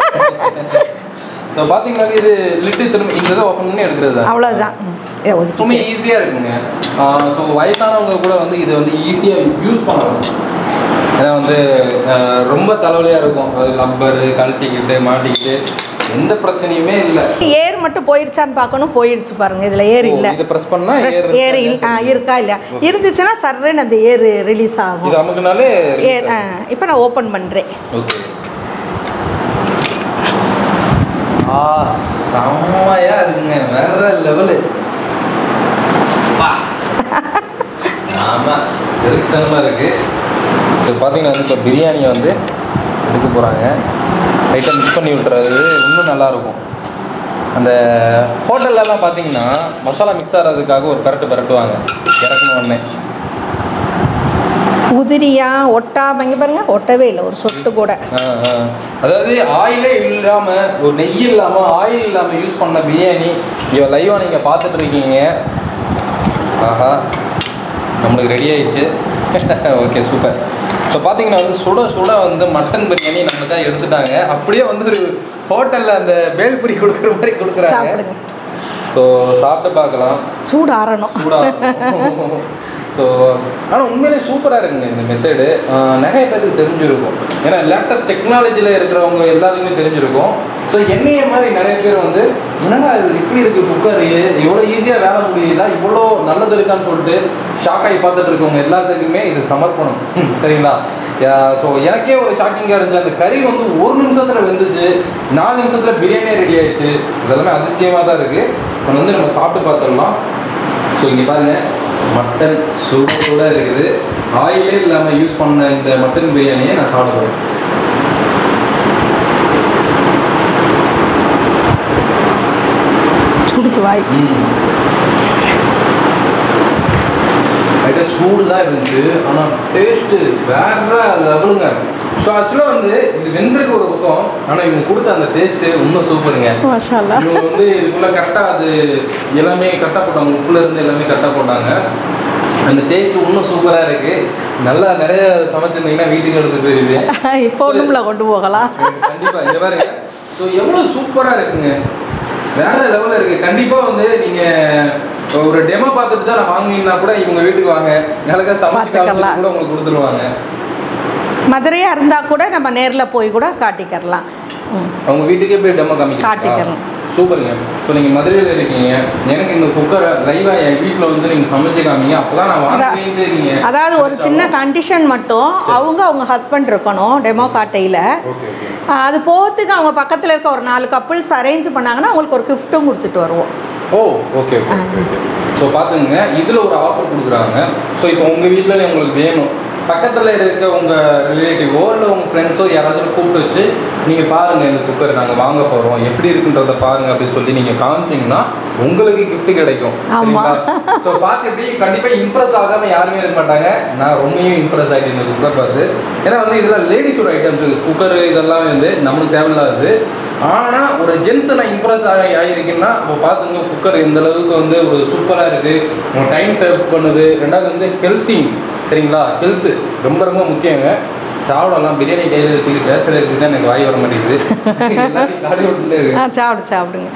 ஸோ பார்த்தீங்கன்னா இது லிட்டு திரும்ப இந்த இதை ஓப்பன் பண்ணி எடுக்கிறது தான் அவ்வளோதான் ரொம்ப ஈஸியாக இருக்குங்க ஸோ வயசானவங்க கூட வந்து இதை வந்து ஈஸியாக யூஸ் பண்ணலாம் ஏன்னா வந்து ஆஹ், ரொம்ப தலைவலியாக இருக்கும் அது லப்பரு கழட்டிக்கிட்டு மாட்டிக்கிட்டு எந்த பிரச்சனையுமே இல்லை ஏர் மட்டும் போயிருச்சான்னு பார்க்கணும் போயிடுச்சு பாருங்க இதில் ஏர் இல்லை இதை ப்ரெஸ் பண்ணா ஏர் ஏர் இல் ஆ இருக்கா இல்லையா இருந்துச்சுன்னா சர்றன்னு அந்த ஏர் ரிலீஸ் ஆகும் இது அமுக்குனாலே ஏர் இப்போ நான் ஓப்பன் பண்ணுறேன் ஓகே ஆ செம்மையா இருக்குங்க வேற லெவலு ஆமா வெறுத்தனமா இருக்கு ஸோ பார்த்தீங்கன்னா வந்து இப்போ பிரியாணியை வந்து எடுக்க போகிறாங்க லைட்டாக மிக்ஸ் பண்ணி விட்டுறது இன்னும் நல்லா இருக்கும் அந்த ஹோட்டல்லலாம் பார்த்தீங்கன்னா மசாலா மிக்ஸ் ஆகிறதுக்காக ஒரு பரட்டு பரட்டுவாங்க இறக்கணும் உடனே உதிரியா ஒட்டாம இங்க பாருங்க ஒட்டவே இல்லை ஒரு சொட்டு கூட ஆ, ஆ. அதாவது ஆயிலே இல்லாம ஒரு நெய் இல்லாம ஆயில் இல்லாம யூஸ் பண்ண பிரியாணி இவ லைவா நீங்க பார்த்துட்டு இருக்கீங்க ஆஹா நம்மளுக்கு ரெடி ஆயிடுச்சு ஓகே சூப்பர் ஸோ பார்த்தீங்கன்னா வந்து சுட சுட வந்து மட்டன் பிரியாணி நம்மளுக்காக எடுத்துட்டாங்க அப்படியே வந்து ஒரு ஹோட்டலில் அந்த பேல்புரி கொடுக்குற மாதிரி கொடுக்குறாங்க சாப்பிடுங்க ஸோ சாப்பிட்டு பார்க்கலாம் சூடு ஆறணும் சூடாக ஸோ ஆனால் உண்மையிலே சூப்பராக இருக்குங்க இந்த மெத்தடு நிறைய பேருக்கு தெரிஞ்சிருக்கும் ஏன்னா லேட்டஸ்ட் டெக்னாலஜியில் இருக்கிறவங்க எல்லாருக்குமே தெரிஞ்சிருக்கும் ஸோ என்னைய மாதிரி நிறைய பேர் வந்து என்னடா இது இப்படி இருக்குது குக்கர் இவ்வளோ ஈஸியாக வேலை முடியுதா இவ்வளோ நல்லது இருக்கான்னு சொல்லிட்டு ஷாக் ஆகி பார்த்துட்டு இருக்கவங்க எல்லாத்துக்குமே இது சமர்ப்பணம் ம், சரிங்களா ஸோ எனக்கே ஒரு ஷாக்கிங்காக இருந்துச்சு அந்த கறி வந்து ஒரு நிமிஷத்தில் வெந்துச்சு நாலு நிமிஷத்தில் பிரியாணியே ரெடி ஆயிடுச்சு இதெல்லாமே அதிசயமாக தான் இருக்குது இப்போ வந்து நம்ம சாப்பிட்டு பார்த்துடலாம் ஸோ இங்கே பாருங்க மட்டன் சுட சுட இருக்குது ஆயிலே இல்லாமல் யூஸ் பண்ண இந்த மட்டன் பிரியாணியை நான் சாப்பிட போகிறேன் சுடுக்கு வாய் லைட்டாக சூடு தான் இருந்துச்சு ஆனால் டேஸ்ட்டு வேற லெவலுங்க ஸோ ஆக்சுவலாக வந்து இது வெந்திருக்கு ஒரு பக்கம் ஆனால் இவங்க கொடுத்த அந்த டேஸ்ட்டு இன்னும் சூப்பருங்க மாஷால்லா இவங்க வந்து இதுக்குள்ள கரெக்டாக அது எல்லாமே கரெக்டாக போட்டாங்க உப்புல இருந்து எல்லாமே கரெக்டாக போட்டாங்க அந்த டேஸ்ட் இன்னும் சூப்பராக இருக்கு நல்லா நிறைய சமைச்சிருந்தீங்கன்னா வீட்டுக்கு எடுத்து போயிருவேன் இப்போ ஒன்றும்ல கொண்டு போகலாம் கண்டிப்பா இந்த பாருங்க ஸோ எவ்வளோ சூப்பராக இருக்குங்க வேற லெவலில் இருக்கு கண்டிப்பா வந்து நீங்க ஒரு டெமோ பார்த்துட்டு தான் நான் வாங்கினா கூட இவங்க வீட்டுக்கு வாங்க அழகா சமைச்சு பார்த்துக்கலாம். காமிச்சு கூட உங்களுக்கு கொடுத்துருவாங்க மதுரையாக இருந்தால் கூட நம்ம நேரில் போய் கூட காட்டிக்கிறலாம் ம் அவங்க வீட்டுக்கே போய் டெமோ காமிக்கலாம் காட்டிக்கலாம். சூப்பருங்க ஸோ நீங்கள் மதுரையில் இருக்கீங்க எனக்கு இந்த குக்கரை லைவாக என் வீட்டில் வந்து நீங்கள் சமைச்சு காமிங்க அப்பதான் நான் வாங்கவே நீங்க அதாவது ஒரு சின்ன கண்டிஷன் மட்டும் அவங்க அவங்க ஹஸ்பண்ட் இருக்கணும் டெமோ காட்டையில் ஓகே ஓகே அது போகிறதுக்கு அவங்க பக்கத்தில் இருக்க ஒரு நாலு கப்புள்ஸ் அரேஞ்ச் பண்ணாங்கன்னா அவங்களுக்கு ஒரு கிஃப்ட்டும் கொடுத்துட்டு வருவோம் ஓ okay okay okay okay so பார்த்துங்க இதில் ஒரு ஆஃபர் கொடுக்குறாங்க ஸோ இப்போ உங்கள் வீட்டில் உங்களுக்கு வேணும் பக்கத்தில் இருக்க உங்கள் ரிலேட்டிவோ இல்லை உங்கள் ஃப்ரெண்ட்ஸோ யாராவது கூப்பிட்டு வச்சு நீங்கள் பாருங்கள் இந்த குக்கர் நாங்கள் வாங்க போகிறோம் எப்படி இருக்குன்றத பாருங்க அப்படின்னு சொல்லி நீங்கள் காமிச்சிங்கன்னா உங்களுக்கு gift கிடைக்கும் ஆமா. ஸோ பார்த்து எப்படி கண்டிப்பாக இம்ப்ரெஸ் ஆகாமல் யாருமே இருக்க மாட்டாங்க நான் ரொம்பவும் இம்ப்ரெஸ் ஆகிட்டேன் இந்த குக்கர் பார்த்து ஏன்னா வந்து இதில் லேடிஸோட ஐட்டம்ஸ் குக்கர் இதெல்லாம் வந்து நம்மளுக்கு தேவையில்லாது ஆனால் ஒரு ஜென்ஸ் நான் இம்ப்ரெஸ் ஆகி ஆகிருக்கேன்னா அப்போ பார்த்துங்க குக்கர் எந்த அளவுக்கு வந்து ஒரு சூப்பராக இருக்குது உங்கள் டைம் சேவ் பண்ணுது ரெண்டாவது வந்து ஹெல்த்தி சரிங்களா ஹெல்த்து ரொம்ப ரொம்ப முக்கியங்க சாப்பிடலாம் பிரியாணி கையில் வச்சுக்கிட்டு பேசுறதுக்கு தான் எனக்கு வாய் வர மாட்டேங்குது எல்லாத்தையும் காலி விட்டுட்டே இருக்கு ஆ சாப்பிடு சாப்பிடுங்க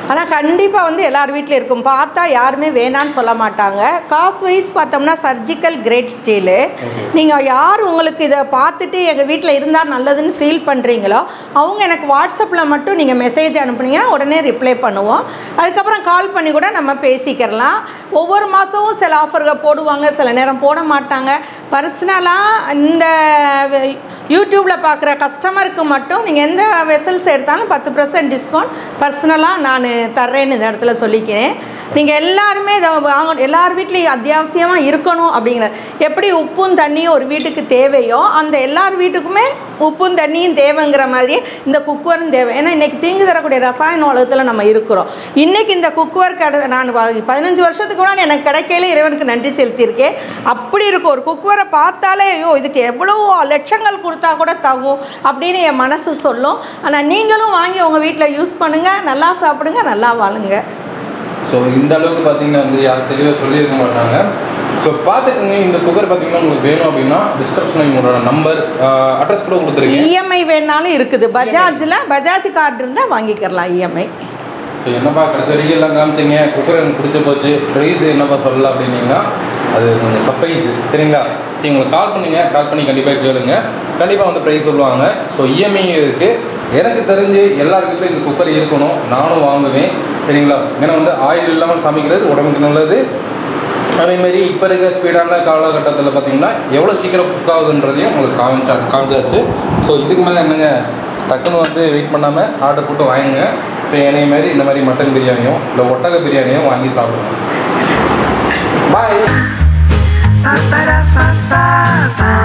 ஆனால் கண்டிப்பாக வந்து எல்லார் வீட்டில் இருக்கும் பார்த்தா யாருமே வேணான்னு சொல்ல மாட்டாங்க காஸ்ட் வைஸ் பார்த்தோம்னா சர்ஜிக்கல் கிரேட் ஸ்டீலு நீங்கள் யார் உங்களுக்கு இதை பார்த்துட்டு எங்கள் வீட்டில் இருந்தால் நல்லதுன்னு ஃபீல் பண்ணுறீங்களோ அவங்க எனக்கு வாட்ஸ்அப்பில் மட்டும் நீங்கள் மெசேஜ் அனுப்புனீங்கன்னா உடனே ரிப்ளை பண்ணுவோம் அதுக்கப்புறம் கால் பண்ணி கூட நம்ம பேசிக்கிறலாம் ஒவ்வொரு மாதமும் சில ஆஃபர்கள் போடுவாங்க சில நேரம் போட மாட்டாங்க பர்சனலாக இந்த யூடியூப்பில் பார்க்குற கஸ்டமருக்கு மட்டும் நீங்கள் எந்த வெசல்ஸ் எடுத்தாலும் பத்து பர்சன்ட் டிஸ்கவுண்ட் பர்சனலாக நான் தர்றேன்னு இந்த இடத்துல சொல்லிக்கிறேன் நீங்கள் எல்லாருமே இதை வாங்க எல்லார் வீட்லேயும் அத்தியாவசியமாக இருக்கணும் அப்படிங்கிற எப்படி உப்பும் தண்ணியும் ஒரு வீட்டுக்கு தேவையோ அந்த எல்லார் வீட்டுக்குமே உப்பும் தண்ணியும் தேவைங்கிற மாதிரி இந்த குக்குவரும் தேவை ஏன்னா இன்றைக்கி தீங்கு தரக்கூடிய ரசாயன உலகத்தில் நம்ம இருக்கிறோம் இன்றைக்கி இந்த குக்குவர் கடை நான் வ- பதினஞ்சு வருஷத்துக்கு முன்னாடி எனக்கு கிடைக்கையில இறைவனுக்கு நன்றி செலுத்தியிருக்கேன் அப்படி இருக்கும் ஒரு குக்குவரை பார்த்தாலே ஐயோ இதுக்கு எவ்வளோ லட்சங்கள் கொடுத்தா கூட தகும் அப்படின்னு என் மனசு சொல்லும் ஆனால் நீங்களும் வாங்கி உங்கள் வீட்டில் யூஸ் பண்ணுங்கள் நல்லா சாப்பிடுங்க நல்லா வாழுங்க ஸோ இந்த அளவுக்கு பார்த்தீங்கன்னா வந்து யாரும் தெளிவாக சொல்லியிருக்க மாட்டாங்க ஸோ பார்த்துக்கோங்க இந்த குக்கர் பார்த்தீங்கன்னா உங்களுக்கு வேணும் அப்படின்னா டிஸ்கிரிப்ஷனில் உங்களோட நம்பர் அட்ரஸ் கூட கொடுத்துருக்கேன் இஎம்ஐ வேணாலும் இருக்குது பஜாஜில் பஜாஜ் கார்டு இருந்தால் வாங்கிக்கிறலாம் இஎம்ஐ ஸோ என்னப்பா கடைசி வரைக்கும் எல்லாம் காமிச்சிங்க குக்கர் எனக்கு பிடிச்ச போச்சு ப்ரைஸ் என்னப்பா சொல்லலாம் அப்படின்னீங்கன்னா அது கொஞ்சம் சர்ப்ரைஸ் சரிங்களா சரி உங்களுக்கு கால் பண்ணுங்க கால் பண்ணி கண்டிப்பாக கேளுங்க கண்டிப்பாக வந்து ப்ரைஸ் சொல்லுவாங்க ஸோ இஎம்ஐ இருக்குது எனக்கு தெரிஞ்சு எல்லார் வீட்லையும் இந்த குக்கர் இருக்கணும் நானும் வாங்குவேன் சரிங்களா ஏன்னா வந்து ஆயில் இல்லாமல் சமைக்கிறது உடம்புக்கு நல்லது அதேமாரி இப்போ இருக்க ஸ்பீடான காலகட்டத்தில் பார்த்தீங்கன்னா எவ்வளோ சீக்கிரம் குக் ஆகுதுன்றதையும் உங்களுக்கு காமிச்சா காமிச்சாச்சு ஸோ இதுக்கு மேலே என்னங்க டக்குன்னு வந்து வெயிட் பண்ணாமல் ஆர்டர் போட்டு வாங்குங்க இப்போ என்னைய மாதிரி இந்த மாதிரி மட்டன் பிரியாணியும் இல்லை ஒட்டக பிரியாணியும் வாங்கி சாப்பிடுங்க பாய் Ba ba da ba ba ba.